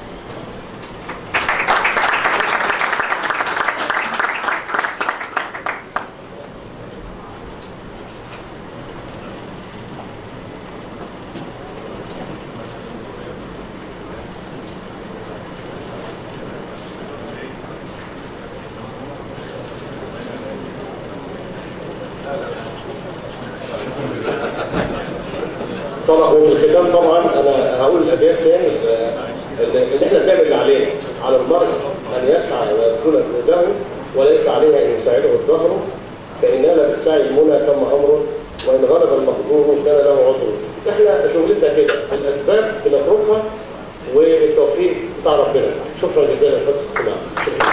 طبعا وفي الختام طبعا انا هقول الابيات تاني ان احنا بنعمل اللي علينا على المرء ان يسعى ويبذل جهده وليس عليها ان يساعده الظهر فان نال بالسعي المنى تم امره وان غلب المقدور كان له عذر احنا شغلتنا كده الاسباب بنتركها والتوفيق بتاع ربنا شكرا جزيلا بس استماع شكرا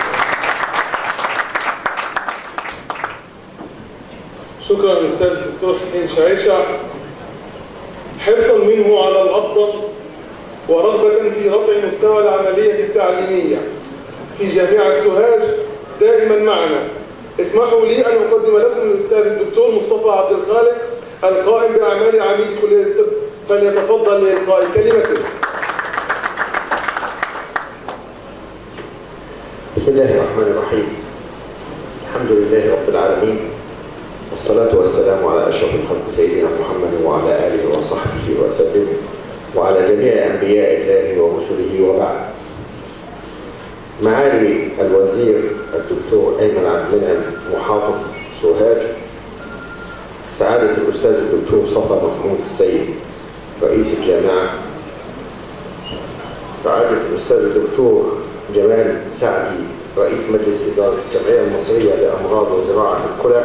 شكرا للاستاذ الدكتور حسين شعيشه حرصا منه على الافضل ورغبه في رفع مستوى العمليه التعليميه في جامعه سوهاج دائما معنا اسمحوا لي ان اقدم لكم الاستاذ الدكتور مصطفى عبد الخالق القائم باعمال عميد كليه الطب فليتفضل لالقاء كلمته بسم الله الرحمن الرحيم الحمد لله رب العالمين والصلاة والسلام على أشرف الخلق سيدنا محمد وعلى آله وصحبه وسلم وعلى جميع أنبياء الله ورسله وبعد معالي الوزير الدكتور أيمن عبد المنعم محافظ سوهاج سعادة الأستاذ الدكتور صفا محمود السيد رئيس الجامعة سعادة الأستاذ الدكتور جمال سعدي رئيس مجلس إدارة الجمعية المصرية لأمراض وزراعة الكلى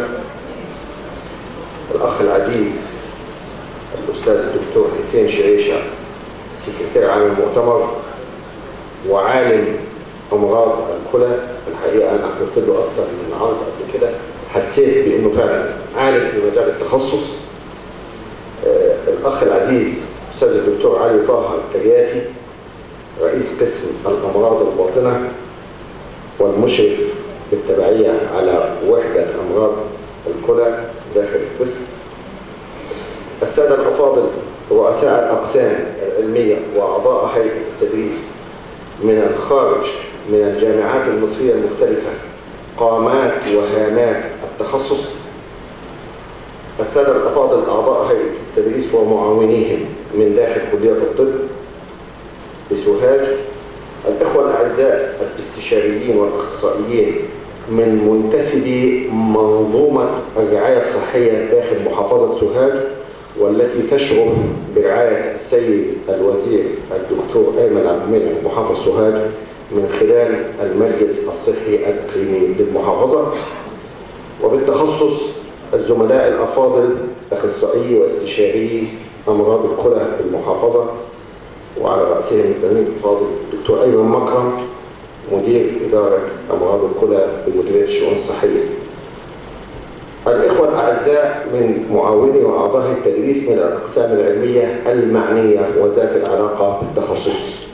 الأخ العزيز الأستاذ الدكتور حسين شريشة سكرتير عام المؤتمر وعالم أمراض الكلى الحقيقة أنا حضرت له أكتر من عرض قبل كده حسيت بأنه فعلا عالم في مجال التخصص آه، الأخ العزيز أستاذ الدكتور علي طه الكرياتي رئيس قسم الأمراض الباطنة والمشرف بالتبعية على وحدة أمراض الكلى داخل القسم السادة الأفاضل رؤساء الأقسام العلمية وأعضاء هيئة التدريس من الخارج من الجامعات المصرية المختلفة قامات وهامات التخصص السادة الأفاضل أعضاء هيئة التدريس ومعاونيهم من داخل كلية الطب بسوهاج الإخوة الأعزاء الاستشاريين والأخصائيين من منتسبي منظومة الرعاية الصحية داخل محافظة سوهاج والتي تشرف برعاية السيد الوزير الدكتور أيمن عبد المنعم محافظ سوهاج من خلال المجلس الصحي الإقليمي للمحافظة وبالتخصص الزملاء الأفاضل أخصائي واستشاري أمراض الكلى بالمحافظة وعلى رأسهم الزميل الفاضل الدكتور أيمن مكرم مدير إدارة أمراض الكلى بمديرية الشؤون الصحية الإخوة الأعزاء من معاوني وأعضاء التدريس من الأقسام العلمية المعنية وذات العلاقة بالتخصص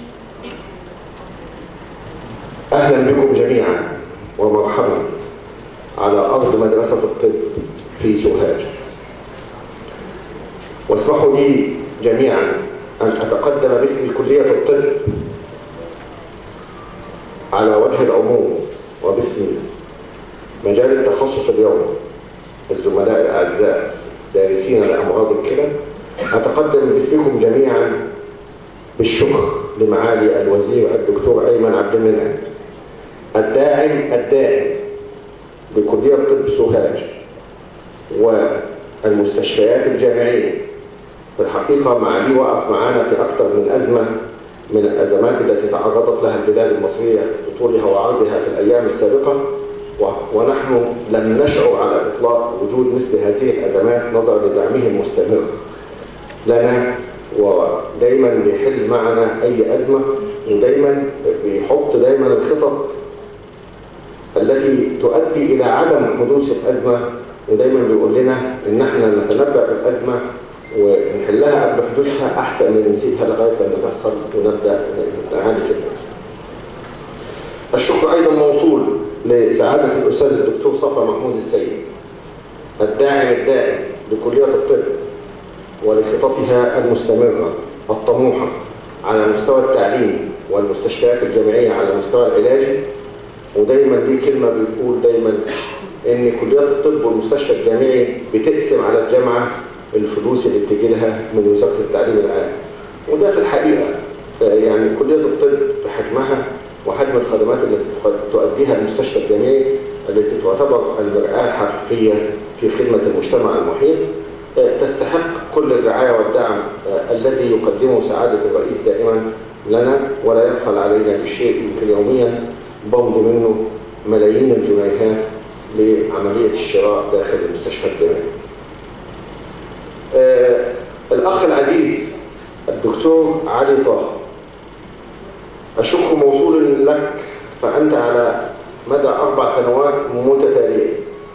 أهلا بكم جميعا ومرحبا على أرض مدرسة الطب في سوهاج واسمحوا لي جميعا أن أتقدم باسم كلية الطب على وجه العموم وباسم مجال التخصص اليوم الزملاء الأعزاء دارسين لأمراض الكلى أتقدم باسمكم جميعا بالشكر لمعالي الوزير الدكتور أيمن عبد المنعم الداعم الدائم لكلية طب سوهاج والمستشفيات الجامعية في الحقيقة معالي وقف معنا في أكثر من أزمة من الأزمات التي تعرضت لها البلاد المصرية بطولها وعرضها في الأيام السابقة ونحن لم نشعر على الإطلاق وجود مثل هذه الأزمات نظرا لدعمه المستمر لنا ودايما بيحل معنا أي أزمة ودايما بيحط دايما الخطط التي تؤدي إلى عدم حدوث الأزمة ودايما بيقول لنا إن احنا نتنبأ بالأزمة ونحلها قبل حدوثها أحسن من نسيبها لغاية لما تحصل ونبدأ نعالج الأزمة. الشكر أيضا موصول لسعادة الأستاذ الدكتور صفا محمود السيد الداعم الدائم لكلية الطب ولخططها المستمرة الطموحة على المستوى التعليمي والمستشفيات الجامعية على المستوى العلاجي ودايما دي كلمة بنقول دايما ان كليات الطب والمستشفى الجامعي بتقسم على الجامعة الفلوس اللي بتجي لها من وزارة التعليم العام وده في الحقيقة يعني كلية الطب بحجمها وحجم الخدمات التي تؤديها المستشفى الجامعي التي تعتبر المرآة الحقيقية في خدمة المجتمع المحيط تستحق كل الرعاية والدعم الذي يقدمه سعادة الرئيس دائما لنا ولا يبخل علينا بشيء يمكن يوميا بمض منه ملايين الجنيهات لعملية الشراء داخل المستشفى الجامعي. آه الأخ العزيز الدكتور علي طه الشكر موصول لك فأنت على مدى أربع سنوات متتالية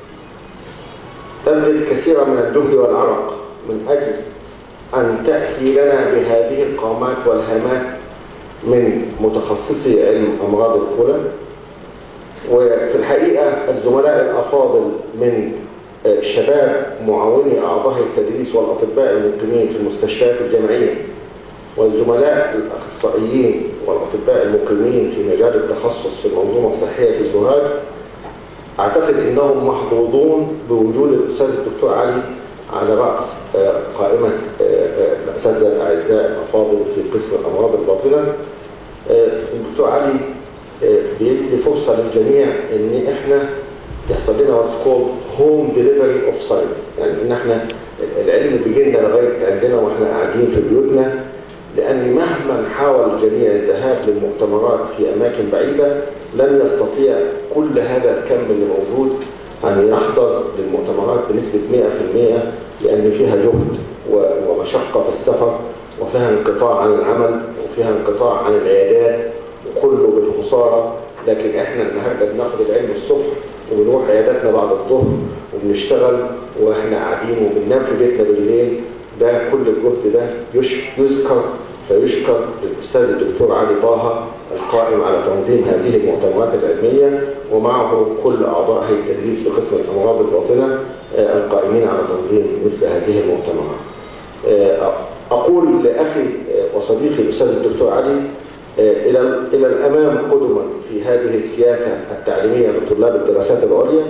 تبذل كثيرا من الجهد والعرق من أجل أن تأتي لنا بهذه القامات والهامات من متخصصي علم أمراض الكلى وفي الحقيقة الزملاء الأفاضل من شباب معاوني أعضاء التدريس والأطباء المقيمين في المستشفيات الجامعية والزملاء الأخصائيين والأطباء المقيمين في مجال التخصص في المنظومة الصحية في سوهاج أعتقد أنهم محظوظون بوجود الأستاذ الدكتور علي على رأس قائمة الأساتذة الأعزاء الأفاضل في قسم الأمراض الباطنة الدكتور علي بيدي فرصة للجميع إن إحنا يحصل لنا واتس كولد هوم ديليفري اوف ساينس يعني ان احنا العلم بيجي لنا لغايه عندنا واحنا قاعدين في بيوتنا لأن مهما حاول الجميع الذهاب للمؤتمرات في أماكن بعيدة لن يستطيع كل هذا الكم اللي موجود أن يحضر للمؤتمرات بنسبة 100% لأن فيها جهد و- ومشقة في السفر وفيها انقطاع عن العمل وفيها انقطاع عن العيادات وكله بالخسارة لكن احنا النهارده بناخد العلم الصبح وبنروح عياداتنا بعد الظهر وبنشتغل واحنا قاعدين وبننام في بيتنا بالليل ده كل الجهد ده يش- يذكر فيشكر للاستاذ الدكتور علي طه القائم على تنظيم هذه المؤتمرات العلميه ومعه كل اعضاء هيئه التدريس بقسم الامراض الباطنه آه، القائمين على تنظيم مثل هذه المؤتمرات. آه، اقول لاخي آه، وصديقي الاستاذ الدكتور علي آه، الى الى الامام قدما في هذه السياسه التعليميه لطلاب الدراسات العليا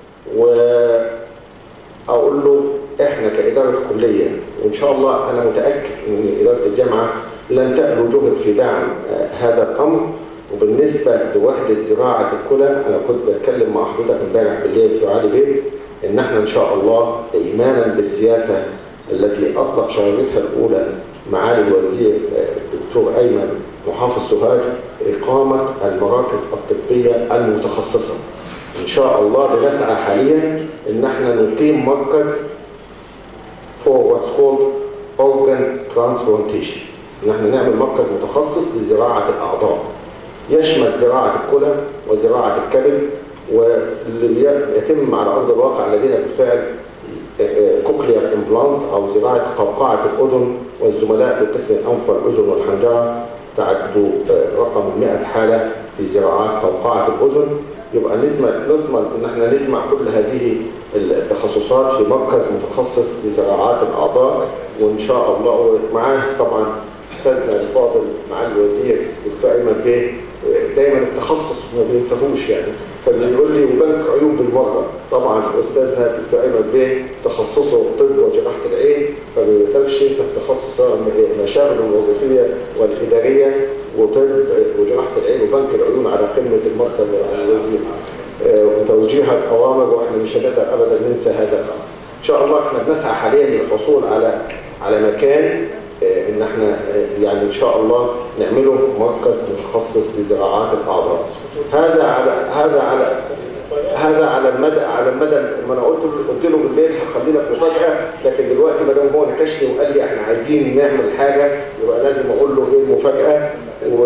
واقول له احنا كاداره كليه وان شاء الله انا متاكد ان اداره الجامعه لن تألو جهد في دعم آه، هذا الامر وبالنسبه لوحده زراعه الكلى انا كنت بتكلم مع حضرتك امبارح بالليل دكتور علي بيه ان احنا ان شاء الله ايمانا بالسياسه التي اطلق شرارتها الاولى معالي الوزير آه، الدكتور ايمن محافظ سوهاج اقامه المراكز الطبيه المتخصصه. ان شاء الله بنسعى حاليا ان احنا نقيم مركز for what's called organ transplantation ان احنا نعمل مركز متخصص لزراعه الاعضاء يشمل زراعه الكلى وزراعه الكبد واللي يتم على ارض الواقع لدينا بالفعل كوكليار امبلانت او زراعه قوقعه الاذن والزملاء في قسم الانف والاذن والحنجره تعدوا آه، رقم 100 حاله في زراعات قوقعه الاذن يبقى نضمن نضمن ان احنا نجمع كل هذه التخصصات في مركز متخصص لزراعات الاعضاء وان شاء الله معاه طبعا استاذنا الفاضل معالي الوزير دكتور ايمن بيه دايما التخصص ما بينساهوش يعني فبيقول لي وبنك عيوب بالمره طبعا استاذنا الدكتور ايمن بيه تخصصه طب وجراحه العين فما بيقدرش ينسى التخصص المشاغل الوظيفيه والاداريه وطب وجراحه العين وبنك العيون على قمه المركز على الوزير آه، وتوجيه الاوامر واحنا مش هنقدر ابدا ننسى هذا الامر. ان شاء الله احنا بنسعى حاليا للحصول على على مكان آه، ان احنا آه، يعني ان شاء الله نعمله مركز متخصص لزراعات الاعضاء. هذا على هذا على هذا على المدى على المدى ما انا قلت قلت له بالليل هخلي لك مفاجاه لكن دلوقتي ما دام هو نكشني وقال لي احنا عايزين نعمل حاجه يبقى لازم اقول له ايه المفاجاه و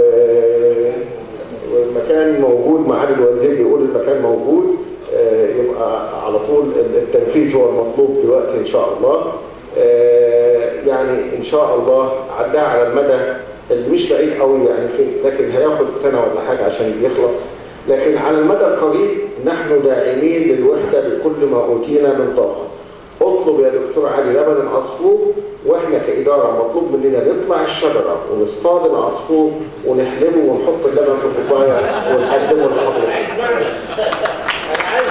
والمكان موجود معالي الوزير بيقول المكان موجود آه، يبقى على طول التنفيذ هو المطلوب دلوقتي ان شاء الله آه، يعني ان شاء الله عدها على المدى اللي مش بعيد قوي يعني في لكن هياخد سنه ولا حاجه عشان يخلص لكن على المدى القريب نحن داعمين للوحده بكل ما اوتينا من طاقه اطلب يا دكتور علي لبن العصفور واحنا كاداره مطلوب مننا نطلع الشجره ونصطاد العصفور ونحلبه ونحط اللبن في الكوبايه ونقدمه لحضرتك. انا عايز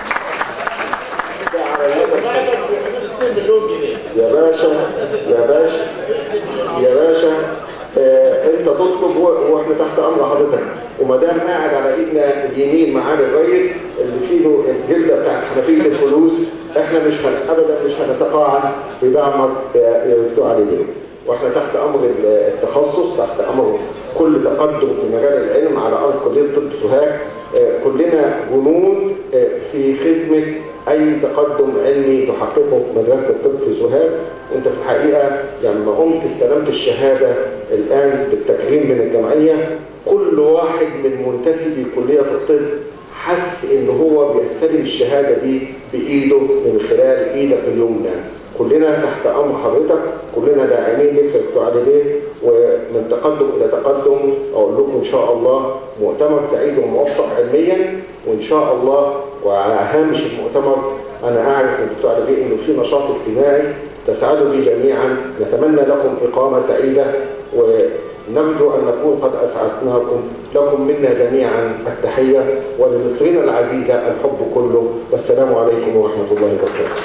مليون جنيه يا باشا يا باشا يا باشا آه انت تطلب و- واحنا تحت امر حضرتك وما دام قاعد على ايدنا اليمين معانا الريس اللي في ايده الجلده بتاعت حنفيه الفلوس احنا مش هن ابدا مش هنتقاعس بدعمك يا يا دكتور علي بيه واحنا تحت امر التخصص تحت امر كل تقدم في مجال العلم على ارض كليه طب سوهاج آه، كلنا جنود آه، في خدمه اي تقدم علمي تحققه مدرسه الطب في سوهاج وانت في الحقيقه لما قمت استلمت الشهاده الان بالتكريم من الجمعيه كل واحد من منتسبي كليه الطب حس ان هو بيستلم الشهاده دي بايده من خلال ايدك اليمنى كلنا تحت امر حضرتك كلنا داعمين ليك يا دكتور علي بيه ومن تقدم الى تقدم اقول لكم ان شاء الله مؤتمر سعيد وموفق علميا وان شاء الله وعلى هامش المؤتمر انا اعرف من الدكتور علي بيه انه في نشاط اجتماعي تسعدوا به جميعا نتمنى لكم اقامه سعيده ونرجو ان نكون قد اسعدناكم لكم منا جميعا التحيه ولمصرنا العزيزه الحب كله والسلام عليكم ورحمه الله وبركاته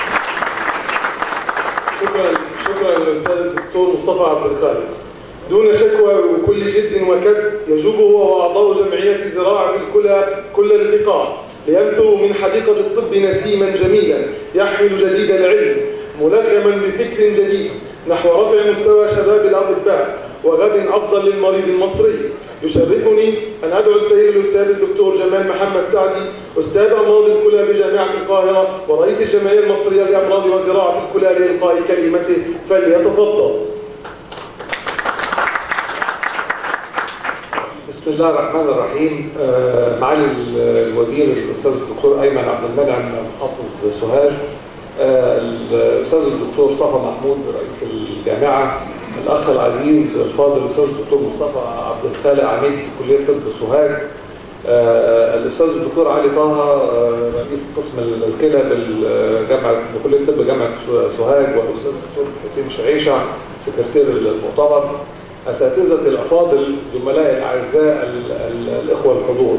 شكرا شكرا للاستاذ الدكتور مصطفى عبد الخالق دون شكوى وكل جد وكد يجوب هو واعضاء جمعيه زراعه الكلى كل البقاع لينثروا من حديقه الطب نسيما جميلا يحمل جديد العلم ملغما بفكر جديد نحو رفع مستوى شباب الأطباء وغد أفضل للمريض المصري يشرفني أن أدعو السيد الأستاذ الدكتور جمال محمد سعدي أستاذ أمراض الكلى بجامعة القاهرة ورئيس الجمعية المصرية لأمراض وزراعة الكلى لإلقاء كلمته فليتفضل بسم الله الرحمن الرحيم آه، معالي ال- الوزير الاستاذ الدكتور ايمن عبد المنعم محافظ سوهاج آه، الاستاذ الدكتور صفا محمود رئيس الجامعه الاخ العزيز الفاضل الاستاذ الدكتور مصطفى عبد الخالق عميد كليه طب سوهاج آه، الاستاذ الدكتور علي طه آه، رئيس قسم الكلى بالجامعه بكليه الطب جامعه سوهاج والاستاذ الدكتور حسين شعيشه سكرتير المؤتمر اساتذه الافاضل زملائي الاعزاء ال- ال- الاخوه الحضور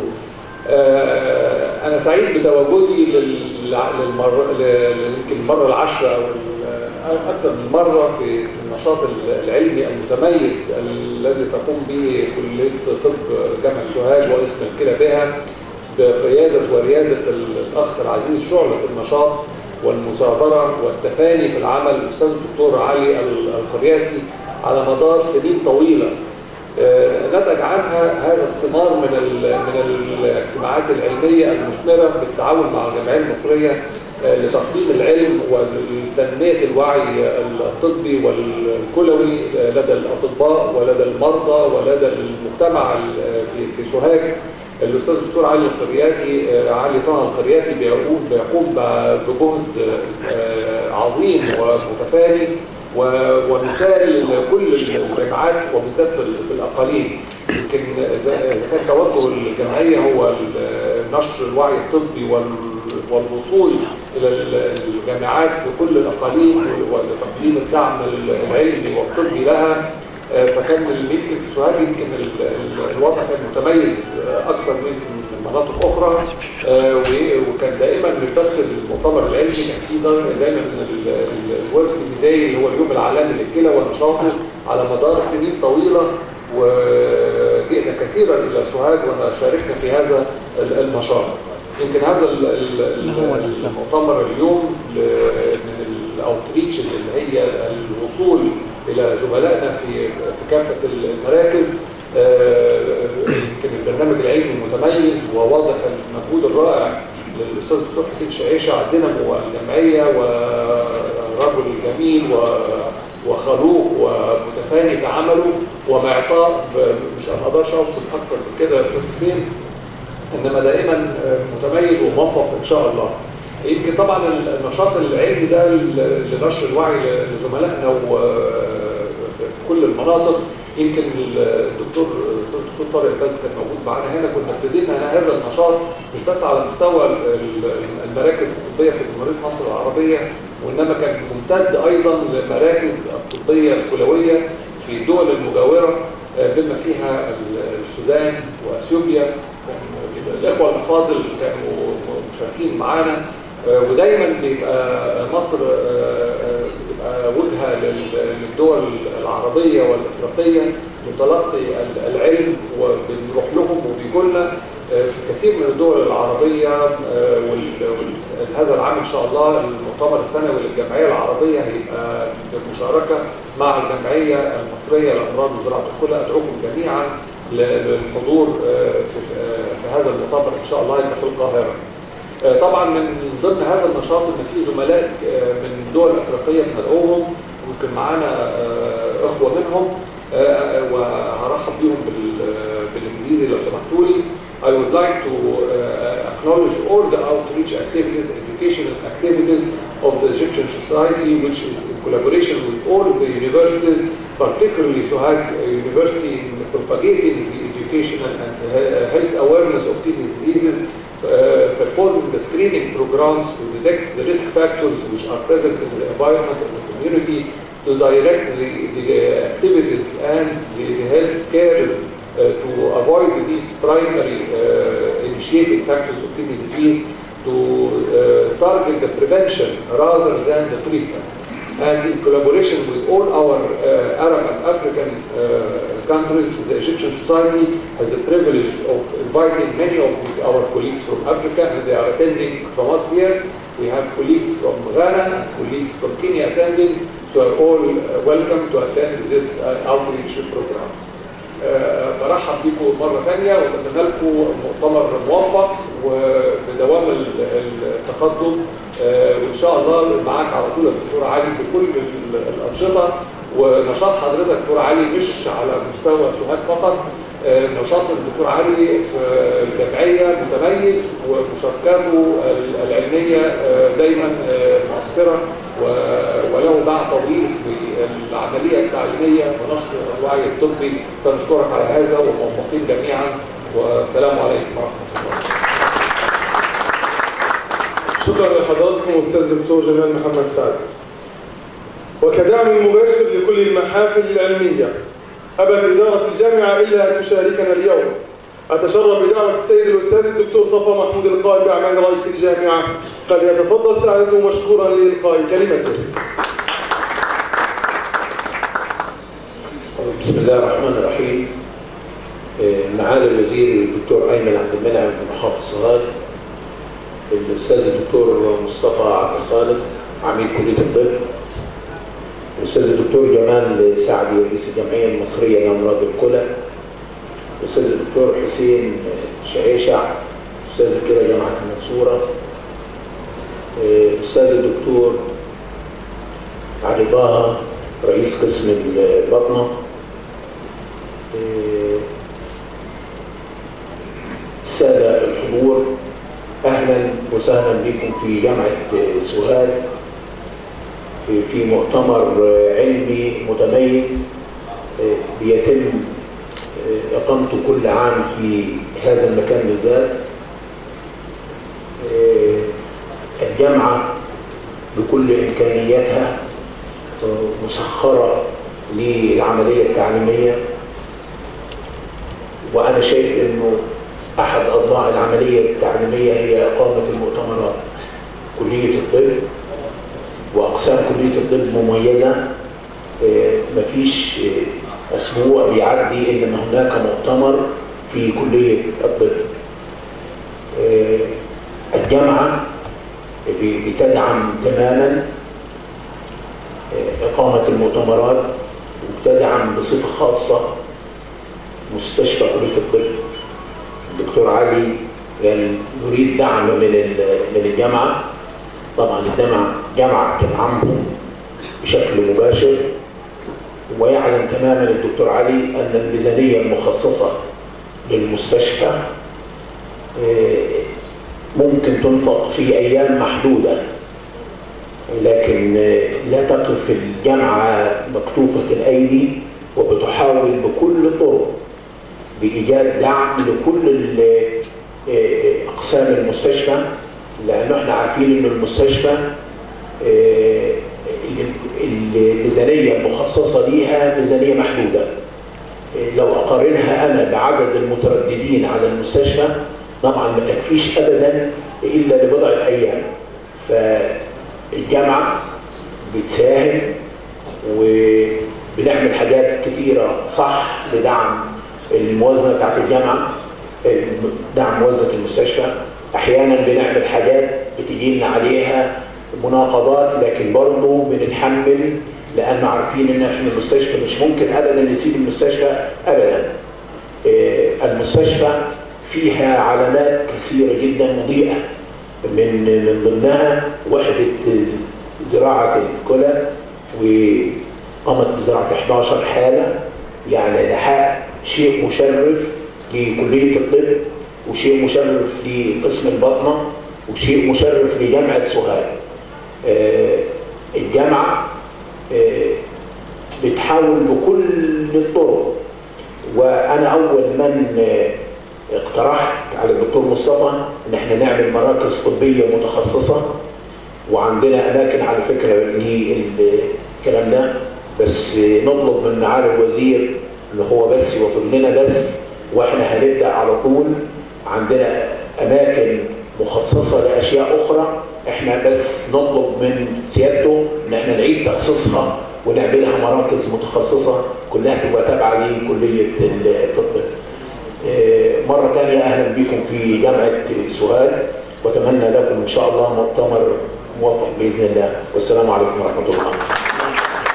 آه، انا سعيد بتواجدي لل- للمره ل- يمكن المره العاشره او ال- اكثر من مره في النشاط العلمي المتميز الذي تقوم به كليه طب جامعه سوهاج واسم الكلى بها بقياده ورياده الاخ العزيز شعله النشاط والمثابره والتفاني في العمل الاستاذ الدكتور علي القرياتي على مدار سنين طويله آه، نتج عنها هذا الثمار من ال- من الاجتماعات العلميه المثمره بالتعاون مع الجمعيه المصريه آه، لتقديم العلم وتنميه الوعي الطبي والكلوي آه، لدى الاطباء ولدى المرضى ولدى المجتمع ال- في في سوهاج الاستاذ الدكتور علي القرياتي آه، علي طه القرياتي بيقوم بيقوم ب- بجهد آه، عظيم ومتفاني و- ومثال لكل الجامعات وبالذات في ال- في الاقاليم يمكن اذا إذا كان توجه الجمعيه هو ال- نشر الوعي الطبي وال- والوصول الى ال- الجامعات في كل الاقاليم ولتقديم الدعم العلمي والطبي لها آه، فكان يمكن في سوهاج يمكن ال- ال- الوضع كان متميز آه، اكثر من من مناطق اخرى آه، و- وكان دائما مش بس المؤتمر العلمي كان في دا- دايما الورك داي اللي هو اليوم العالمي للكلى ونشاطه على مدار سنين طويله وجئنا كثيرا الى سوهاج وشاركنا في هذا ال- النشاط يمكن هذا ال- ال- ال- المؤتمر اليوم ل- من الاوتريتشز اللي هي الوصول الى زملائنا في في كافه المراكز آه، يمكن البرنامج العلمي متميز وواضح المجهود الرائع للاستاذ الدكتور حسين شعيشه الدينامو الجمعيه ورجل جميل و- وخلوق ومتفاني في عمله ومعطاء ب- مش انا اقدرش اوصف اكتر من كده يا دكتور حسين انما دائما متميز وموفق ان شاء الله يمكن طبعا النشاط العلمي ده لنشر الوعي لزملائنا وفي كل المناطق يمكن الدكتور الاستاذ الدكتور طارق الباز كان موجود معانا هنا كنا ابتدينا هذا النشاط مش بس على مستوى ال- المراكز الطبيه في جمهوريه مصر العربيه وانما كان ممتد ايضا لمراكز الطبيه الكلويه في الدول المجاوره آه، بما فيها ال- السودان واثيوبيا كان الاخوه الافاضل كانوا مشاركين معانا آه، ودايما بيبقى مصر آه، آه، بتبقى وجهه لل- للدول العربيه والافريقيه لتلقي ال- العلم وبنروح لهم وبيجوا لنا آه، في كثير من الدول العربيه آه، وال- وال- هذا العام ان شاء الله المؤتمر السنوي للجمعيه العربيه هيبقى بالمشاركه مع الجمعيه المصريه لامراض وزراعه الكلى ادعوكم جميعا ل- للحضور آه، في آه، في هذا المؤتمر ان شاء الله يبقى في القاهره. آه، طبعا من ضمن هذا النشاط ان في زملاء آه، من دول افريقيه بندعوهم ممكن معانا آه، اخوه منهم آه، آه، وهرحب بيهم بال- بالانجليزي لو سمحتوا لي. I would like to uh, acknowledge all the outreach activities, educational activities of the Egyptian Society, which is in collaboration with all the universities, particularly Sohag University in propagating the educational and uh, health awareness of kidney diseases, uh, performing the screening programs to detect the risk factors which are present in the environment and the community, to direct the, the activities and the, the health care uh, to avoid these primary uh, initiating factors of kidney disease, to uh, target the prevention rather than the treatment. And in collaboration with all our uh, Arab and African uh, countries, the Egyptian Society has the privilege of inviting many of the, our colleagues from Africa, and they are attending from us here. We have colleagues from Ghana, colleagues from Kenya attending. So So are all uh, welcome to attend this uh, outreach program. آه، برحب بيكم مرة ثانية وأتمنى لكم مؤتمر موفق وبدوام ال- التقدم آه، وإن شاء الله معاك على طول يا دكتور علي في كل ال- الأنشطة ونشاط حضرتك دكتور علي مش على مستوى سوهاج فقط آه، نشاط الدكتور علي في الجمعية متميز ومشاركاته ال- العلمية آه، دايما آه، مؤثرة و- وله باع طويل في العملية التعليمية ونشر الوعي الطبي فنشكرك على هذا وموفقين جميعا والسلام عليكم ورحمة الله شكرا لحضراتكم استاذ الدكتور جمال محمد سعد وكدعم مباشر لكل المحافل العلميه ابت اداره الجامعه الا ان تشاركنا اليوم اتشرف بدعوه السيد الاستاذ الدكتور صفا محمود القائم باعمال رئيس الجامعه فليتفضل سعادته مشكورا لالقاء كلمته بسم الله الرحمن الرحيم آه، معالي الوزير الدكتور ايمن عبد المنعم محافظ سوهاج الاستاذ الدكتور مصطفى عبد الخالق عميد كليه الطب الاستاذ الدكتور جمال سعدي رئيس الجمعيه المصريه لامراض الكلى الاستاذ الدكتور حسين شعيشع استاذ الكلى جامعه المنصوره آه، الاستاذ الدكتور علي طه رئيس قسم البطنه آه، السادة الحضور أهلا وسهلا بكم في جامعة سوهاج في مؤتمر علمي متميز آه، بيتم آه، إقامته كل عام في هذا المكان بالذات آه، الجامعة بكل إمكانياتها آه، مسخرة للعملية التعليمية وأنا شايف إنه أحد أضلاع العملية التعليمية هي إقامة المؤتمرات كلية الطب وأقسام كلية الطب مميزة آه، مفيش آه، أسبوع بيعدي إلا ما هناك مؤتمر في كلية الطب آه، الجامعة ب- بتدعم تماما آه، إقامة المؤتمرات وبتدعم بصفة خاصة مستشفى كلية الطب الدكتور علي قال نريد دعم من ال- من الجامعة طبعا الجامعة جامعة تدعمهم بشكل مباشر ويعلم تماما الدكتور علي أن الميزانية المخصصة للمستشفى آه، ممكن تنفق في أيام محدودة لكن آه، لا تقف الجامعة مكتوفة الأيدي وبتحاول بكل الطرق بإيجاد دعم لكل ال- آه، أقسام المستشفى لأن احنا عارفين إن المستشفى آه، ال- الميزانية المخصصة ليها ميزانية محدودة آه، لو أقارنها أنا بعدد المترددين على المستشفى طبعا ما تكفيش أبدا إلا لبضعة أيام فالجامعة بتساهم وبنعمل حاجات كتيرة صح لدعم الموازنة بتاعت الجامعة دعم موازنة المستشفى أحيانا بنعمل حاجات بتجي لنا عليها مناقضات لكن برضه بنتحمل لأن عارفين إن إحنا المستشفى مش ممكن أبدا نسيب المستشفى أبدا آه، المستشفى فيها علامات كثيرة جدا مضيئة من من ضمنها وحدة زراعة الكلى وقامت بزراعة 11 حالة يعني ده شيء مشرف لكلية الطب وشيء مشرف لقسم البطنة وشيء مشرف لجامعة سوهاج آه، الجامعة آه، بتحاول بكل الطرق وانا اول من آه، اقترحت على الدكتور مصطفى ان احنا نعمل مراكز طبيه متخصصه وعندنا اماكن على فكره للكلام ده بس نطلب من معالي الوزير ان هو بس يوفر لنا بس واحنا هنبدا على طول عندنا اماكن مخصصه لاشياء اخرى احنا بس نطلب من سيادته ان احنا نعيد تخصيصها ونعملها مراكز متخصصه كلها تبقى تابعه لكليه الطب. آه، مره ثانيه اهلا بكم في جامعه سوهاج واتمنى لكم ان شاء الله مؤتمر موفق باذن الله والسلام عليكم ورحمه الله.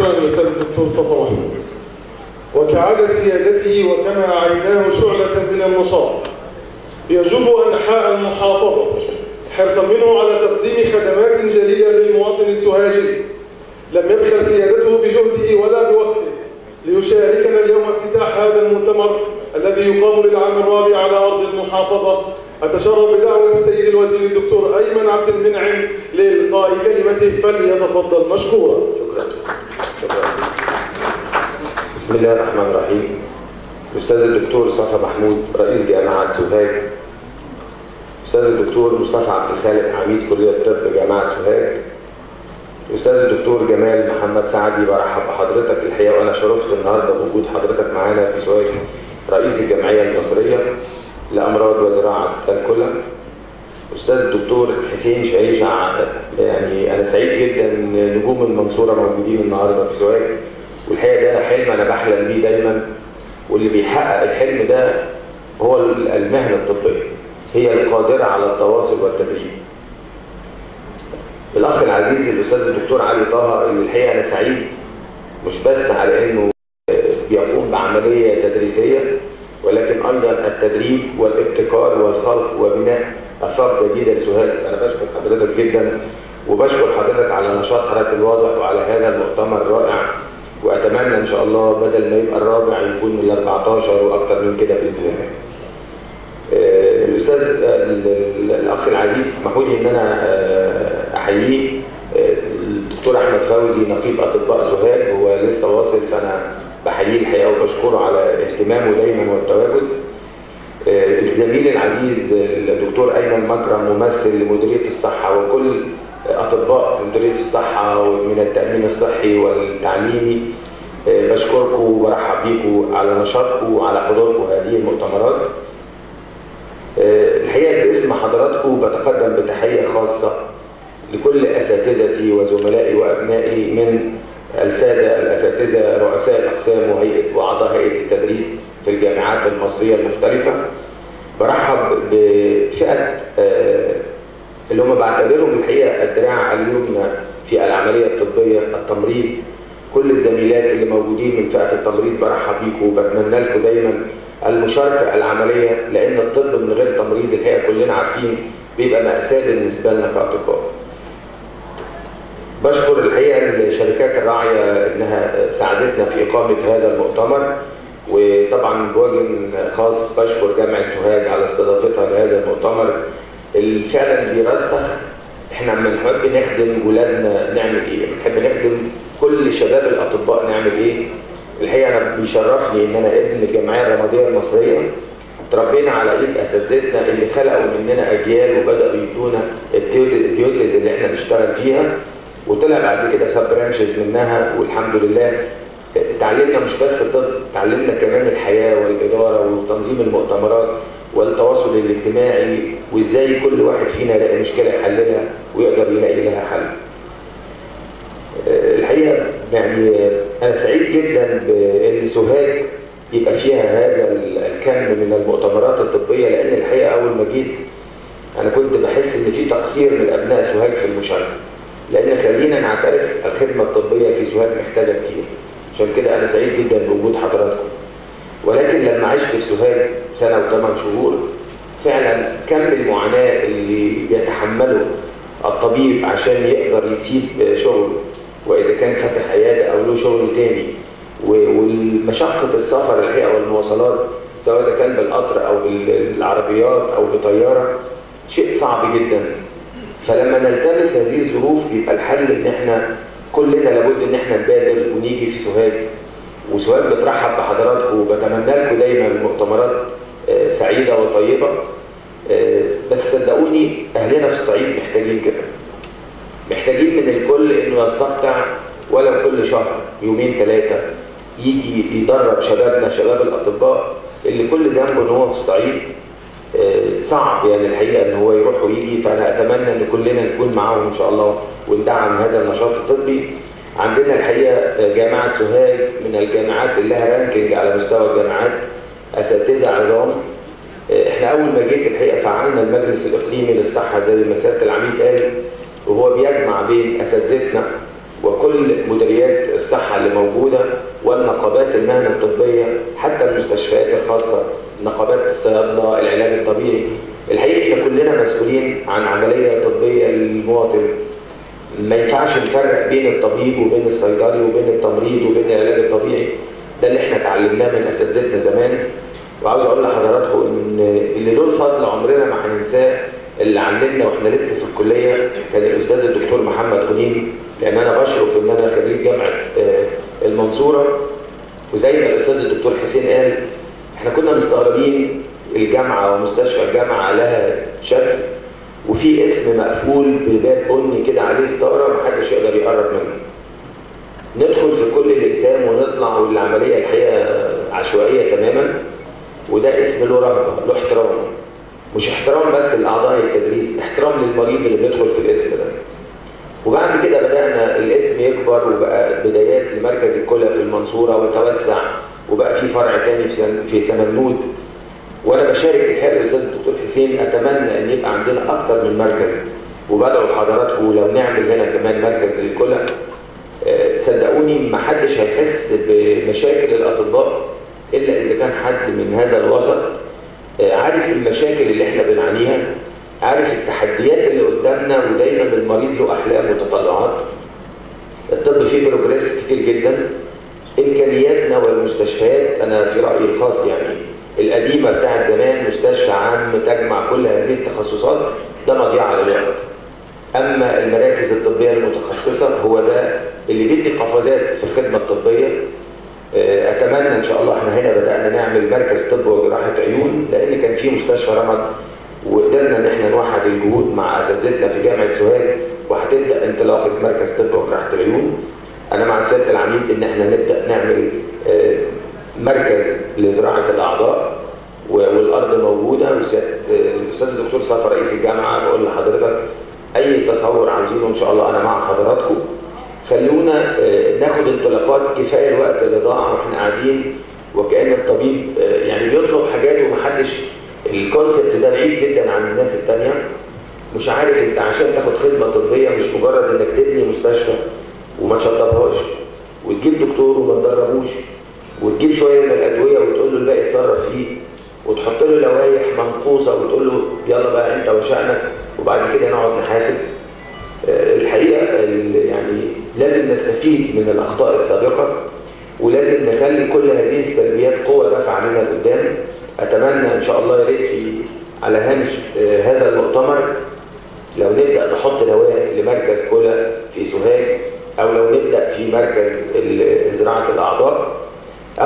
شكرا للاستاذ الدكتور صفا محمود وكعادة سيادته وكما عيناه شعلة من النشاط يجوب أنحاء المحافظة حرصا منه على تقديم خدمات جليلة للمواطن السهاجري لم يبخل سيادته بجهده ولا بوقته ليشاركنا اليوم افتتاح هذا المؤتمر الذي يقام للعام الرابع على أرض المحافظة أتشرف بدعوة السيد الوزير الدكتور أيمن عبد المنعم لإلقاء كلمته فليتفضل مشكورا شكرا شكرا بسم الله الرحمن الرحيم الأستاذ الدكتور صفا محمود رئيس جامعة سوهاج الأستاذ الدكتور مصطفى عبد الخالق عميد كلية الطب جامعة سوهاج الأستاذ الدكتور جمال محمد سعدي برحب بحضرتك الحقيقة وأنا شرفت النهاردة بوجود حضرتك معانا في سوهاج رئيس الجمعية المصرية لأمراض وزراعة الكلى أستاذ الدكتور حسين شعيشة يعني أنا سعيد جدا إن نجوم المنصورة موجودين النهاردة في سوهاج والحقيقة ده حلم أنا بحلم بيه دايما واللي بيحقق الحلم ده هو المهنة الطبية هي القادرة على التواصل والتدريب الأخ العزيز الأستاذ الدكتور علي طه اللي الحقيقة أنا سعيد مش بس على إنه بيقوم بعملية تدريسية ولكن أيضا التدريب والابتكار والخلق وبناء آفاق جديدة لسوهاج أنا بشكر حضرتك جدا وبشكر حضرتك على نشاط حضرتك الواضح وعلى هذا المؤتمر الرائع وأتمنى إن شاء الله بدل ما يبقى الرابع يكون ال 14 وأكتر من كده بإذن الله. آه، الأستاذ الأخ العزيز اسمحوا لي إن أنا آه، أحييه آه، الدكتور أحمد فوزي نقيب أطباء سوهاج هو لسه واصل فأنا بحييه الحقيقة وبشكره على اهتمامه دايما والتواجد. الزميل العزيز الدكتور أيمن مكرم ممثل لمديرية الصحة وكل أطباء مديرية الصحة من التأمين الصحي والتعليمي بشكركم وبرحب بيكم على نشاطكم وعلى حضوركم هذه المؤتمرات. الحقيقة باسم حضراتكم بتقدم بتحية خاصة لكل أساتذتي وزملائي وأبنائي من السادة الأساتذة رؤساء الأقسام وهيئة وأعضاء هيئة التدريس في الجامعات المصرية المختلفة. برحب بفئة اللي هم بعتبرهم الحقيقه الدراع اليمنى في العمليه الطبيه التمريض كل الزميلات اللي موجودين من فئه التمريض برحب بيكم وبتمنى لكم دايما المشاركه العمليه لان الطب من غير تمريض الحقيقه كلنا عارفين بيبقى ماساه بالنسبه لنا كاطباء. بشكر الحقيقه الشركات الراعيه انها ساعدتنا في اقامه هذا المؤتمر وطبعا بوجه خاص بشكر جامعه سوهاج على استضافتها لهذا المؤتمر اللي فعلا بيرسخ احنا لما نحب نخدم ولادنا نعمل ايه؟ بنحب نخدم كل شباب الاطباء نعمل ايه؟ الحقيقه انا بيشرفني ان انا ابن الجمعيه الرماديه المصريه تربينا على ايد اساتذتنا اللي خلقوا مننا اجيال وبداوا يدونا الديوتيز اللي احنا نشتغل فيها وطلع بعد كده سب برانشز منها والحمد لله اتعلمنا مش بس الطب اتعلمنا كمان الحياه والاداره وتنظيم المؤتمرات والتواصل الاجتماعي وازاي كل واحد فينا يلاقي مشكله يحللها ويقدر يلاقي لها حل. الحقيقه يعني انا سعيد جدا بان سوهاج يبقى فيها هذا الكم من المؤتمرات الطبيه لان الحقيقه اول ما جيت انا كنت بحس ان في تقصير من ابناء سوهاج في المشاركه. لان خلينا نعترف الخدمه الطبيه في سوهاج محتاجه كتير. عشان كده انا سعيد جدا بوجود حضراتكم. ولكن لما عشت في سوهاج سنه وثمان شهور فعلا كم المعاناه اللي بيتحمله الطبيب عشان يقدر يسيب شغله واذا كان فاتح عياده او له شغل تاني والمشقه السفر الحقيقه والمواصلات سواء اذا كان بالقطر او بالعربيات او بطياره شيء صعب جدا فلما نلتمس هذه الظروف يبقى الحل ان احنا كلنا لابد ان احنا نبادر ونيجي في سوهاج وسوهاج بترحب بحضراتكم وبتمنى لكم دايما مؤتمرات سعيده وطيبه بس صدقوني اهلنا في الصعيد محتاجين كده محتاجين من الكل انه يستقطع ولو كل شهر يومين ثلاثه يجي يدرب شبابنا شباب الاطباء اللي كل ذنبه ان هو في الصعيد صعب يعني الحقيقه ان هو يروح ويجي فانا اتمنى ان كلنا نكون معاهم ان شاء الله وندعم هذا النشاط الطبي عندنا الحقيقه جامعه سوهاج من الجامعات اللي لها رانكينج على مستوى الجامعات اساتذه عظام احنا اول ما جيت الحقيقه فعلنا المجلس الاقليمي للصحه زي ما سياده العميد قال وهو بيجمع بين اساتذتنا وكل مديريات الصحة اللي موجودة والنقابات المهن الطبية حتى المستشفيات الخاصة نقابات الصيادلة العلاج الطبيعي الحقيقة احنا كلنا مسؤولين عن عملية طبية للمواطن ما ينفعش نفرق بين الطبيب وبين الصيدلي وبين التمريض وبين العلاج الطبيعي ده اللي احنا اتعلمناه من اساتذتنا زمان وعاوز اقول لحضراتكم ان اللي له الفضل عمرنا ما هننساه اللي علمنا واحنا لسه في الكليه كان الاستاذ الدكتور محمد غنيم لان انا بشرف ان انا خريج جامعه آه، المنصوره وزي ما الاستاذ الدكتور حسين قال احنا كنا مستغربين الجامعه ومستشفى الجامعه لها شكل وفي اسم مقفول بباب بني كده عليه ستاره محدش يقدر يقرب منه ندخل في كل الاقسام ونطلع والعمليه الحقيقه عشوائيه تماما وده اسم له رهبه له احترام مش احترام بس لاعضاء التدريس احترام للمريض اللي بيدخل في الاسم ده وبعد كده بدانا الاسم يكبر وبقى بدايات لمركز الكلى في المنصوره وتوسع وبقى في فرع تاني في سن- في سمنود وانا بشارك الحقيقه الاستاذ الدكتور حسين اتمنى ان يبقى عندنا اكتر من مركز وبدعو لحضراتكم لو نعمل هنا كمان مركز للكلى آه، صدقوني ما حدش هيحس بمشاكل الاطباء الا اذا كان حد من هذا الوسط آه، عارف المشاكل اللي احنا بنعانيها عارف التحديات اللي قدامنا ودايما المريض له احلام وتطلعات الطب فيه بروجريس كتير جدا امكانياتنا والمستشفيات انا في رايي الخاص يعني القديمه بتاعت زمان مستشفى عام تجمع كل هذه التخصصات ده مضيعه للوقت اما المراكز الطبيه المتخصصه هو ده اللي بيدي قفزات في الخدمه الطبيه آه، اتمنى ان شاء الله احنا هنا بدانا نعمل مركز طب وجراحه عيون لان كان في مستشفى رمد وقدرنا ان احنا نوحد الجهود مع اساتذتنا في جامعه سوهاج وهتبدا انطلاقه مركز طب وجراحه العيون انا مع سياده العميد ان احنا نبدا نعمل آه، مركز لزراعه الاعضاء و- والارض موجوده وسيادة- آه، الاستاذ الدكتور صفا رئيس الجامعه بقول لحضرتك اي تصور عاوزينه ان شاء الله انا مع حضراتكم خلونا آه، ناخد انطلاقات كفايه الوقت اللي ضاع واحنا قاعدين وكان الطبيب آه، يعني بيطلب حاجات ومحدش الكونسبت ده بعيد جدا عن الناس التانيه مش عارف انت عشان تاخد خدمه طبيه مش مجرد انك تبني مستشفى وما تشطبهاش وتجيب دكتور وما تدربوش وتجيب شويه من الادويه وتقول له الباقي اتصرف فيه وتحط له لوائح منقوصه وتقول له يلا بقى انت وشأنك وبعد كده نقعد نحاسب آه، الحقيقه ال- يعني لازم نستفيد من الاخطاء السابقه ولازم نخلي كل هذه السلبيات قوه دافعه لنا لقدام اتمنى ان شاء الله يا ريت في على هامش آه، هذا المؤتمر لو نبدا نحط نواه لمركز كلى في سوهاج او لو نبدا في مركز ال- زراعه الاعضاء او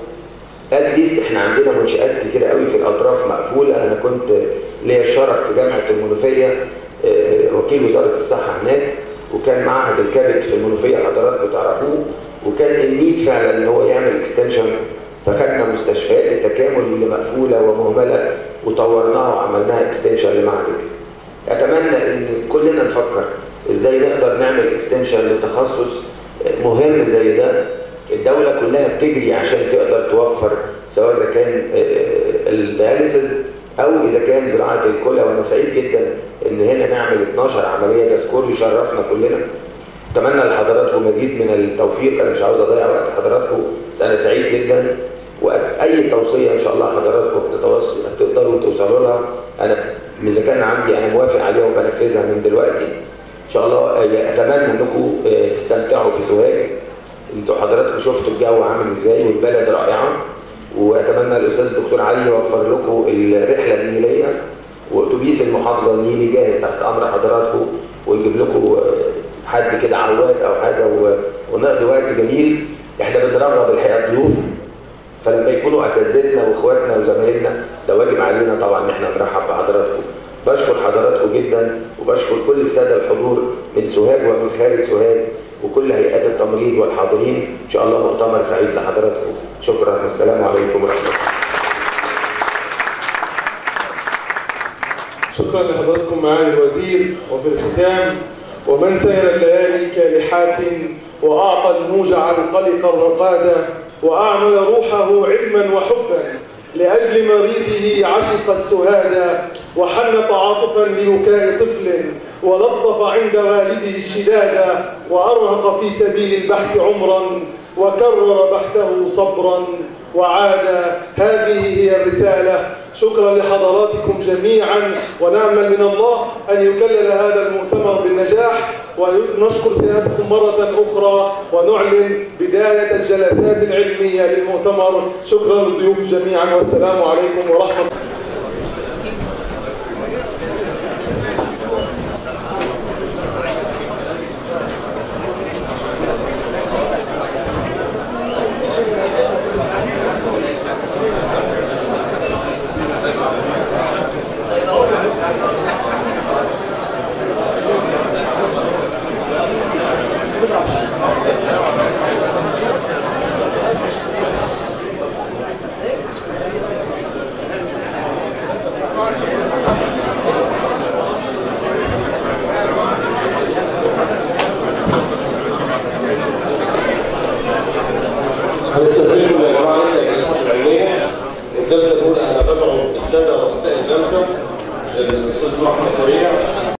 اتليست احنا عندنا منشات كتير قوي في الاطراف مقفوله انا كنت ليا الشرف في جامعه المنوفيه آه، وكيل وزاره الصحه هناك وكان معهد الكبد في المنوفيه حضراتكم تعرفوه وكان النيد فعلا ان هو يعمل اكستنشن فخدنا مستشفيات التكامل اللي مقفوله ومهمله وطورناها وعملناها اكستنشن لمعهد الكبد. اتمنى ان كلنا نفكر ازاي نقدر نعمل اكستنشن لتخصص مهم زي ده الدولة كلها بتجري عشان تقدر توفر سواء اذا كان آه، الدياليسيس او اذا كان زراعة الكلى وانا سعيد جدا ان هنا نعمل 12 عملية تذكر يشرفنا كلنا اتمنى لحضراتكم مزيد من التوفيق انا مش عاوز اضيع وقت حضراتكم بس انا سعيد جدا واي توصيه ان شاء الله حضراتكم هتتواصلوا هتقدروا توصلوا لها انا اذا كان عندي انا موافق عليها وبنفذها من دلوقتي ان شاء الله آه، اتمنى انكم آه، تستمتعوا في سوهاج انتوا حضراتكم شفتوا الجو عامل ازاي والبلد رائعه واتمنى الاستاذ الدكتور علي يوفر لكم الرحله النيليه واتوبيس المحافظه النيلي جاهز تحت امر حضراتكم ونجيب لكم آه، حد كده عواد او حاجه و- ونقضي وقت جميل احنا بنرغب الحقيقه الضيوف فلما يكونوا اساتذتنا واخواتنا وزمايلنا ده واجب علينا طبعا ان احنا نرحب بحضراتكم بشكر حضراتكم جدا وبشكر كل الساده الحضور من سوهاج ومن خارج سوهاج وكل هيئات التمريض والحاضرين ان شاء الله مؤتمر سعيد لحضراتكم شكرا والسلام عليكم ورحمه الله شكرا لحضراتكم معالي الوزير وفي الختام ومن سير الليالي كالحات وأعطى الموجع القلق الرقادة وأعمل روحه علما وحبا لأجل مريضه عشق السهادة وحن تعاطفا لبكاء طفل ولطف عند والده الشداد وأرهق في سبيل البحث عمرا وكرر بحثه صبرا وعاد هذه هي الرسالة شكرا لحضراتكم جميعا ونأمل من الله أن يكلل هذا المؤتمر بالنجاح ونشكر سيادتكم مرة أخرى ونعلن بداية الجلسات العلمية للمؤتمر شكرا للضيوف جميعا والسلام عليكم ورحمة الله هنستفيد يا جماعه نبدا الجلسات العلميه الجلسه الاولى انا بدعو الساده رؤساء الجلسه الاستاذ محمد طريق